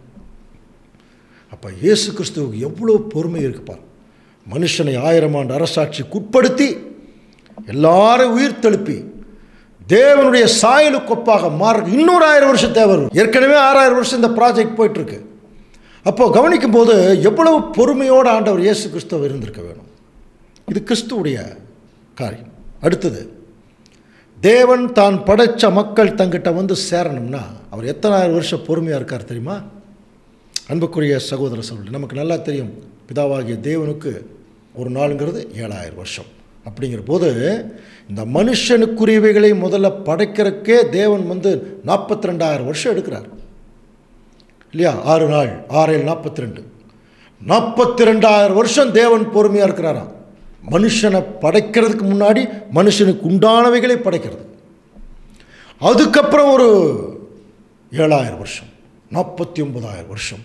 S6: அப்போ இயேசு கிறிஸ்துவுக்கு எவ்வளோ பொறுமை இருக்கு பாரு மனுஷனை ஆயிரம் ஆண்டு அரசாட்சிக்கு உட்படுத்தி எல்லாரும் உயிர் தெழுப்பி தேவனுடைய சாயலுக்கு ஒப்பாக மாற இன்னொரு ஆயிரம் வருஷம் தேவை வரும். ஏற்கனவே ஆறாயிரம் வருஷம் இந்த ப்ராஜெக்ட் போயிட்டுருக்கு அப்போது கவனிக்கும் போது எவ்வளவு பொறுமையோடு ஆண்டவர் இயேசு கிறிஸ்துவ இருந்திருக்க வேணும் இது கிறிஸ்துவுடைய காரியம் அடுத்தது தேவன் தான் படைச்ச மக்கள் தங்கிட்ட வந்து சேரணும்னா அவர் எத்தனாயிரம் வருஷம் பொறுமையாக இருக்கார் தெரியுமா அன்புக்குரிய சகோதர சகோதரி நமக்கு நல்லா தெரியும் பிதாவாகிய தேவனுக்கு ஒரு நாளுங்கிறது ஏழாயிரம் வருஷம் அப்படிங்கிற போது இந்த மனுஷனுக்குரியவைகளை முதல்ல படைக்கிறதுக்கே தேவன் வந்து நாற்பத்தி ரெண்டாயிரம் வருஷம் எடுக்கிறார் இல்லையா ஆறு நாள் ஆறேழு நாற்பத்தி ரெண்டு நாற்பத்தி ரெண்டாயிரம் வருஷம் தேவன் பொறுமையாக இருக்கிறாராம் மனுஷனை படைக்கிறதுக்கு முன்னாடி மனுஷனுக்கு உண்டானவைகளை படைக்கிறது அதுக்கப்புறம் ஒரு ஏழாயிரம் வருஷம் நாற்பத்தி ஒன்பதாயிரம் வருஷம்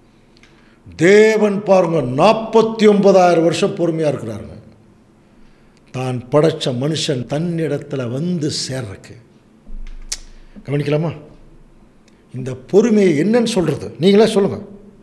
S6: தேவன் பாருங்க நாற்பத்தி ஒன்பதாயிரம் வருஷம் பொறுமையாக இருக்கிறாருங்க தான் படைச்ச மனுஷன் தன்னிடத்தில் வந்து சேர்றக்கு கவனிக்கலாமா இந்த பொறுமையை என்னன்னு சொல்கிறது நீங்களே சொல்லுங்கள்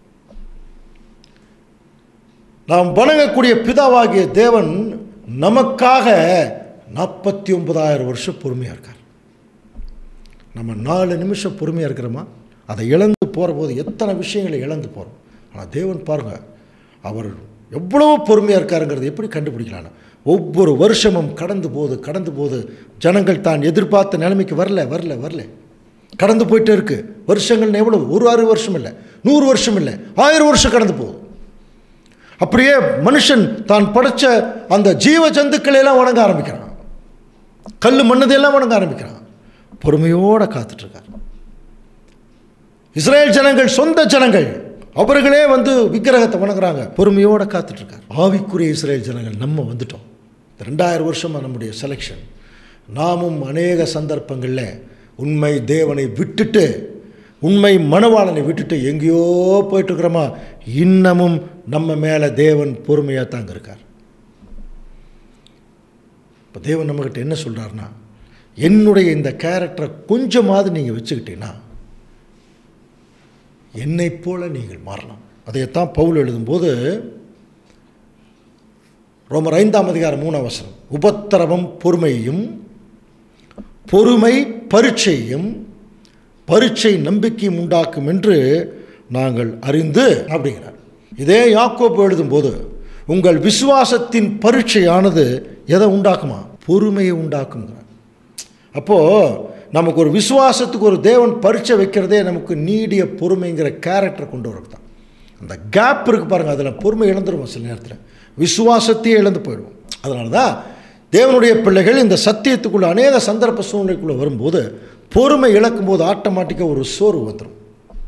S6: நாம் வணங்கக்கூடிய பிதாவாகிய தேவன் நமக்காக நாற்பத்தி ஒன்பதாயிரம் வருஷம் பொறுமையாக இருக்கார் நம்ம நாலு நிமிஷம் பொறுமையாக இருக்கிறோமா அதை இழந்து போகிற போது எத்தனை விஷயங்களை இழந்து போகிறோம் ஆனால் தேவன் பாருங்கள் அவர் எவ்வளோ பொறுமையாக இருக்காருங்கிறது எப்படி கண்டுபிடிக்கலாம்னா ஒவ்வொரு வருஷமும் கடந்து போது கடந்து போது ஜனங்கள் தான் எதிர்பார்த்த நிலைமைக்கு வரல வரல வரல கடந்து போயிட்டே இருக்கு வருஷங்கள் எவ்வளவு ஒரு ஆறு வருஷம் இல்லை நூறு வருஷம் இல்லை ஆயிரம் வருஷம் கடந்து போகுது அப்படியே மனுஷன் தான் படைச்ச அந்த ஜீவ ஜந்துக்களை எல்லாம் வணங்க ஆரம்பிக்கிறான் கல் மண்ணதையெல்லாம் வணங்க ஆரம்பிக்கிறான் பொறுமையோடு காத்துட்ருக்கார் இஸ்ரேல் ஜனங்கள் சொந்த ஜனங்கள் அவர்களே வந்து விக்கிரகத்தை வணங்குறாங்க பொறுமையோடு காத்துட்ருக்கார் ஆவிக்குரிய இஸ்ரேல் ஜனங்கள் நம்ம வந்துட்டோம் இந்த ரெண்டாயிரம் வருஷமாக நம்முடைய செலெக்ஷன் நாமும் அநேக சந்தர்ப்பங்களில் உண்மை தேவனை விட்டுட்டு உண்மை மணவாளனை விட்டுட்டு எங்கேயோ போயிட்டுருக்கிறோமா இன்னமும் நம்ம மேலே தேவன் பொறுமையாக தாங்க இருக்கார் இப்போ தேவன் நம்மக்கிட்ட என்ன சொல்கிறாருன்னா என்னுடைய இந்த கேரக்டரை கொஞ்சமாவது நீங்கள் வச்சுக்கிட்டீங்கன்னா என்னைப் போல நீங்கள் மாறலாம் அதைத்தான் பவுல் எழுதும்போது ரோமர் ஐந்தாம் அதிகாரம் மூணாம் வசனம் உபத்திரவம் பொறுமையும் பொறுமை பரீட்சையும் பரீட்சை நம்பிக்கையும் உண்டாக்கும் என்று நாங்கள் அறிந்து அப்படிங்கிறார் இதே யாக்கோப்பு எழுதும்போது உங்கள் விசுவாசத்தின் பரீட்சையானது எதை உண்டாக்குமா பொறுமையை உண்டாக்குங்கிறார் அப்போது நமக்கு ஒரு விசுவாசத்துக்கு ஒரு தேவன் பரீட்சை வைக்கிறதே நமக்கு நீடிய பொறுமைங்கிற கேரக்டர் கொண்டு வரது தான் அந்த கேப் இருக்குது பாருங்கள் அதில் பொறுமை இழந்துருவோம் சில நேரத்தில் விசுவாசத்தையே இழந்து போயிடுவோம் அதனால தான் தேவனுடைய பிள்ளைகள் இந்த சத்தியத்துக்குள்ள அநேக சந்தர்ப்ப சூழ்நிலைக்குள்ளே வரும்போது பொறுமை இழக்கும்போது ஆட்டோமேட்டிக்காக ஒரு சோர்வு வந்துடும்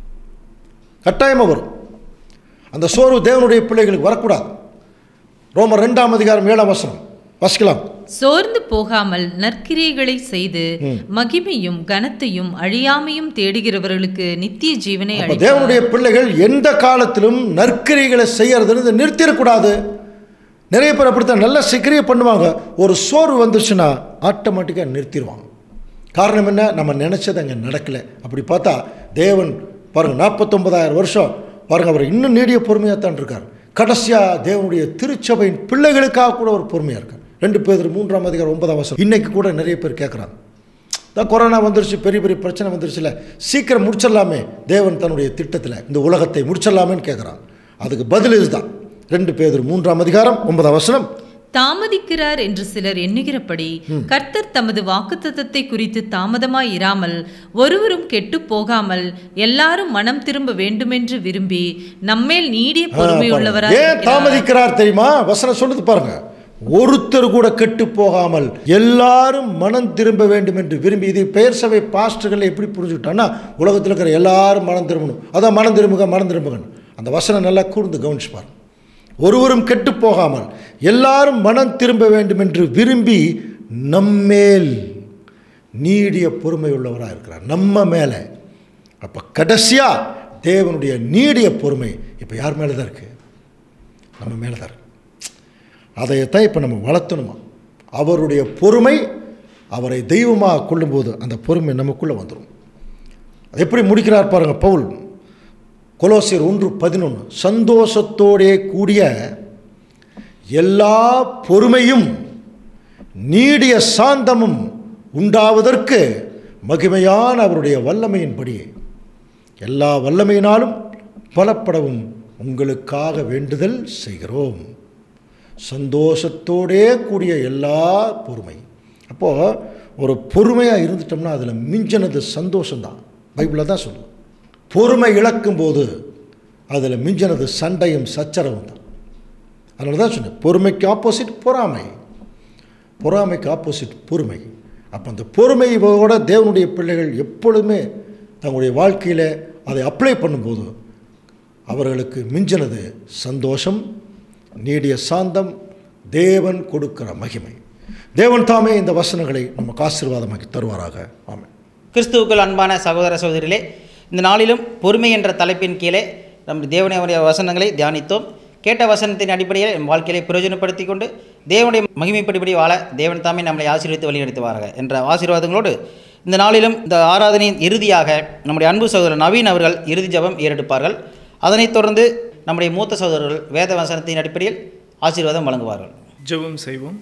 S6: கட்டாயமாக வரும் அந்த சோர்வு தேவனுடைய பிள்ளைகளுக்கு வரக்கூடாது ரோமர் ரெண்டாம் அதிகாரம் ஏழாம் வசனம் வாசிக்கலாம்
S7: சோர்ந்து போகாமல் நற்கிரியைகளை செய்து மகிமையும் கனத்தையும் அழியாமையும் தேடுகிறவர்களுக்கு நித்திய ஜீவனை
S6: அப்போ
S7: அளிப்பார்
S6: தேவனுடைய பிள்ளைகள் எந்த காலத்திலும் நற்கிரிகளை செய்யறதுன்னு நிறுத்திடக்கூடாது நிறைய பேர் அப்படித்தான் நல்ல சிக்கிரியை பண்ணுவாங்க ஒரு சோர்வு வந்துருச்சுன்னா ஆட்டோமேட்டிக்காக நிறுத்திடுவாங்க காரணம் என்ன நம்ம நினச்சது அங்கே நடக்கலை அப்படி பார்த்தா தேவன் பாருங்கள் நாற்பத்தொன்பதாயிரம் வருஷம் பாருங்கள் அவர் இன்னும் நீடிய பொறுமையாக தான் இருக்கார் கடைசியாக தேவனுடைய திருச்சபையின் பிள்ளைகளுக்காக கூட ஒரு பொறுமையாக இருக்கார் ரெண்டு பேர் மூன்றாம் அதிகாரம் ஒன்பதாம் வருஷம் இன்னைக்கு கூட நிறைய பேர் கேட்குறாங்க தான் கொரோனா வந்துருச்சு பெரிய பெரிய பிரச்சனை வந்துருச்சுல சீக்கிரம் முடிச்சிடலாமே தேவன் தன்னுடைய திட்டத்தில் இந்த உலகத்தை முடிச்சிடலாமேன்னு கேட்குறான் அதுக்கு பதில் இதுதான் ரெண்டு பேர் மூன்றாம் அதிகாரம் ஒன்பதாம் வசனம்
S7: தாமதிக்கிறார் என்று சிலர் எண்ணுகிறபடி கர்த்தர் தமது வாக்குத்தத்தத்தை குறித்து தாமதமாய் இராமல் ஒருவரும் கெட்டுப் போகாமல் எல்லாரும் மனம் திரும்ப வேண்டுமென்று விரும்பி நம்மேல் நீடிய பொறுமையுள்ளவராய்
S6: ஏன்
S7: இருக்கிறார்.
S6: தாமதிக்கிறார் தெரியுமா வசனம் சொல்லுது பாருங்க ஒருத்தர் கூட கெட்டு போகாமல் எல்லாரும் மனம் திரும்ப வேண்டும் என்று விரும்பி இது பெயர் சபை பாஸ்டர்கள் எப்படி புரிஞ்சுக்கிட்டான்னா உலகத்தில் இருக்கிற எல்லாரும் மனம் திரும்பணும் அதான் மனம் திரும்புக மனம் திரும்புகன்னு அந்த வசனம் நல்லா கூர்ந்து கவனிச்சு பாருங்க ஒருவரும் கெட்டு போகாமல் எல்லாரும் மனம் திரும்ப வேண்டும் என்று விரும்பி நம்மேல் நீடிய பொறுமை உள்ளவராக இருக்கிறார் நம்ம மேலே அப்போ கடைசியாக தேவனுடைய நீடிய பொறுமை இப்போ யார் மேலே தான் இருக்குது நம்ம மேலே தான் இருக்கு அதைத்தான் இப்போ நம்ம வளர்த்தணுமா அவருடைய பொறுமை அவரை தெய்வமாக கொள்ளும்போது அந்த பொறுமை நமக்குள்ளே வந்துடும் அது எப்படி முடிக்கிறார் பாருங்க பவுல் கொலோசியர் ஒன்று பதினொன்று சந்தோஷத்தோடே கூடிய எல்லா பொறுமையும் நீடிய சாந்தமும் உண்டாவதற்கு மகிமையான அவருடைய வல்லமையின்படியே எல்லா வல்லமையினாலும் பலப்படவும் உங்களுக்காக வேண்டுதல் செய்கிறோம் சந்தோஷத்தோடே கூடிய எல்லா பொறுமை அப்போது ஒரு பொறுமையாக இருந்துட்டோம்னா அதில் மிஞ்சினது சந்தோஷம்தான் பைபிளில் தான் சொல்லுது பொறுமை இழக்கும்போது அதில் மிஞ்சினது சண்டையும் சச்சரவும் தான் அதனால தான் சொன்னேன் பொறுமைக்கு ஆப்போசிட் பொறாமை பொறாமைக்கு ஆப்போசிட் பொறுமை அப்போ அந்த பொறுமையோட தேவனுடைய பிள்ளைகள் எப்பொழுதுமே தங்களுடைய வாழ்க்கையில் அதை அப்ளை பண்ணும்போது அவர்களுக்கு மிஞ்சினது சந்தோஷம் நீடிய சாந்தம் தேவன் கொடுக்கிற மகிமை தேவன் தாமே இந்த வசனங்களை நமக்கு ஆசீர்வாதமாக்கி தருவாராக ஆமென்
S1: கிறிஸ்துவுக்குள் அன்பான சகோதர சகோதரிகளே இந்த நாளிலும் பொறுமை என்ற தலைப்பின் கீழே நம் தேவனுடைய வசனங்களை தியானித்தோம் கேட்ட வசனத்தின் அடிப்படையில் என் வாழ்க்கையை பிரயோஜனப்படுத்தி கொண்டு தேவனுடைய மகிமைப்படிபடி வாழ தேவன் தாமே நம்மளை ஆசீர்வித்து வழிநடத்துவார்கள் என்ற ஆசீர்வாதங்களோடு இந்த நாளிலும் இந்த ஆராதனையின் இறுதியாக நம்முடைய அன்பு சகோதரர் நவீன் அவர்கள் இறுதி ஜெபம் ஏறெடுப்பார்கள் அதனைத் தொடர்ந்து நம்முடைய மூத்த சகோதரர்கள் வேத வசனத்தின் அடிப்படையில் ஆசீர்வாதம் வழங்குவார்கள்
S8: ஜெபம் செய்வோம்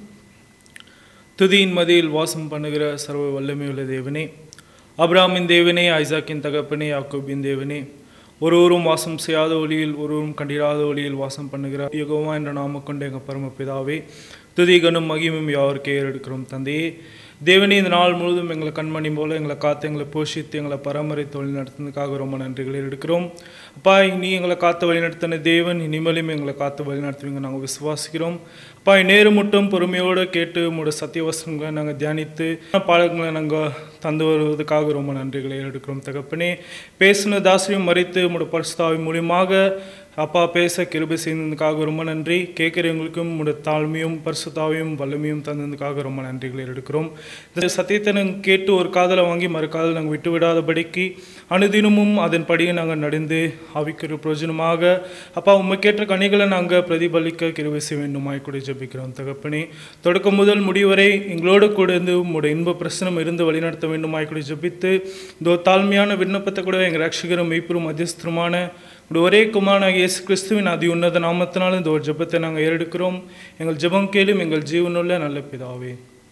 S8: துதியின் மதியில் வாசம் பண்ணுகிற சர்வ வல்லமையுள்ள தேவனே அப்ராமின் தேவனே ஐசாக்கின் தகப்பனே யாக்கோபின் தேவனே ஒருவரும் வாசம் செய்யாத ஒளியில் ஒருவரும் கண்டிராத ஒளியில் வாசம் பண்ணுகிற யுகமா என்ற நாம கொண்ட எங்கள் பரமபிதாவே துதி கனும் மகிமும் யாவருக்கே எடுக்கிறோம் தந்தையே தேவனே இந்த நாள் முழுவதும் எங்களை கண்மணி போல எங்களை காத்து எங்களை போஷித்து எங்களை பராமரித்து வழி நடத்தினதுக்காக ரொம்ப நன்றிகளை எடுக்கிறோம் அப்பா நீ எங்களை காத்து வழி நடத்தின தேவன் இனிமேலும் எங்களை காத்து வழி நடத்துவீங்க நாங்கள் விசுவாசிக்கிறோம் அப்பா நேரம் மட்டும் பொறுமையோடு கேட்டு உங்களோட சத்தியவசனங்களை நாங்கள் தியானித்து பாடங்களை நாங்கள் தந்து வருவதற்காக ரொம்ப நன்றிகளை எடுக்கிறோம் தகப்பனே பேசின தாசியம் மறைத்து உங்களோட பரிசுத்தாவின் மூலியமாக அப்பா பேச கிருபை செய்ததுக்காக ரொம்ப நன்றி கேட்குறவங்களுக்கும் உங்களோட தாழ்மையும் பரிசுத்தாவையும் வல்லமையும் தந்ததுக்காக ரொம்ப நன்றிகளை எடுக்கிறோம் இந்த சத்தியத்தை நாங்கள் கேட்டு ஒரு காதலை வாங்கி மறு காதலை நாங்கள் விட்டு விடாதபடிக்கு அனுதினமும் அதன்படியே நாங்கள் நடந்து ஆவிக்கிற பிரயோஜனமாக அப்பா உண்மைக்கேற்ற கனிகளை நாங்கள் பிரதிபலிக்க கிருவை செய்ய வேண்டுமாய் கூட ஜெபிக்கிறோம் தகப்பனே தொடக்கம் முதல் முடிவரை எங்களோடு கூட இருந்து உங்களுடைய இன்ப பிரசனம் இருந்து வழிநடத்த வேண்டுமாய் கூட ஜெபித்து இந்த தாழ்மையான விண்ணப்பத்தை கூட எங்கள் ரட்சகரும் மெய்ப்பெரும் மத்தியஸ்தருமான உடைய ஒரே குமாரனாக இயேசு கிறிஸ்துவின் அதி உன்னத நாமத்தினால இந்த ஒரு ஜெபத்தை நாங்கள் ஏறெடுக்கிறோம் எங்கள் ஜெபம் கேளும் எங்கள் ஜீவனுள்ள நல்ல பிதாவே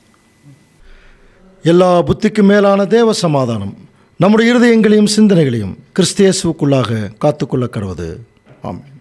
S6: எல்லா புத்திக்கும் மேலான தேவ சமாதானம் நம்முடைய இருதயங்களையும் சிந்தனைகளையும் கிறிஸ்தியேசுவுக்குள்ளாக காத்துக்கொள்ள கடவுது
S4: ஆமென்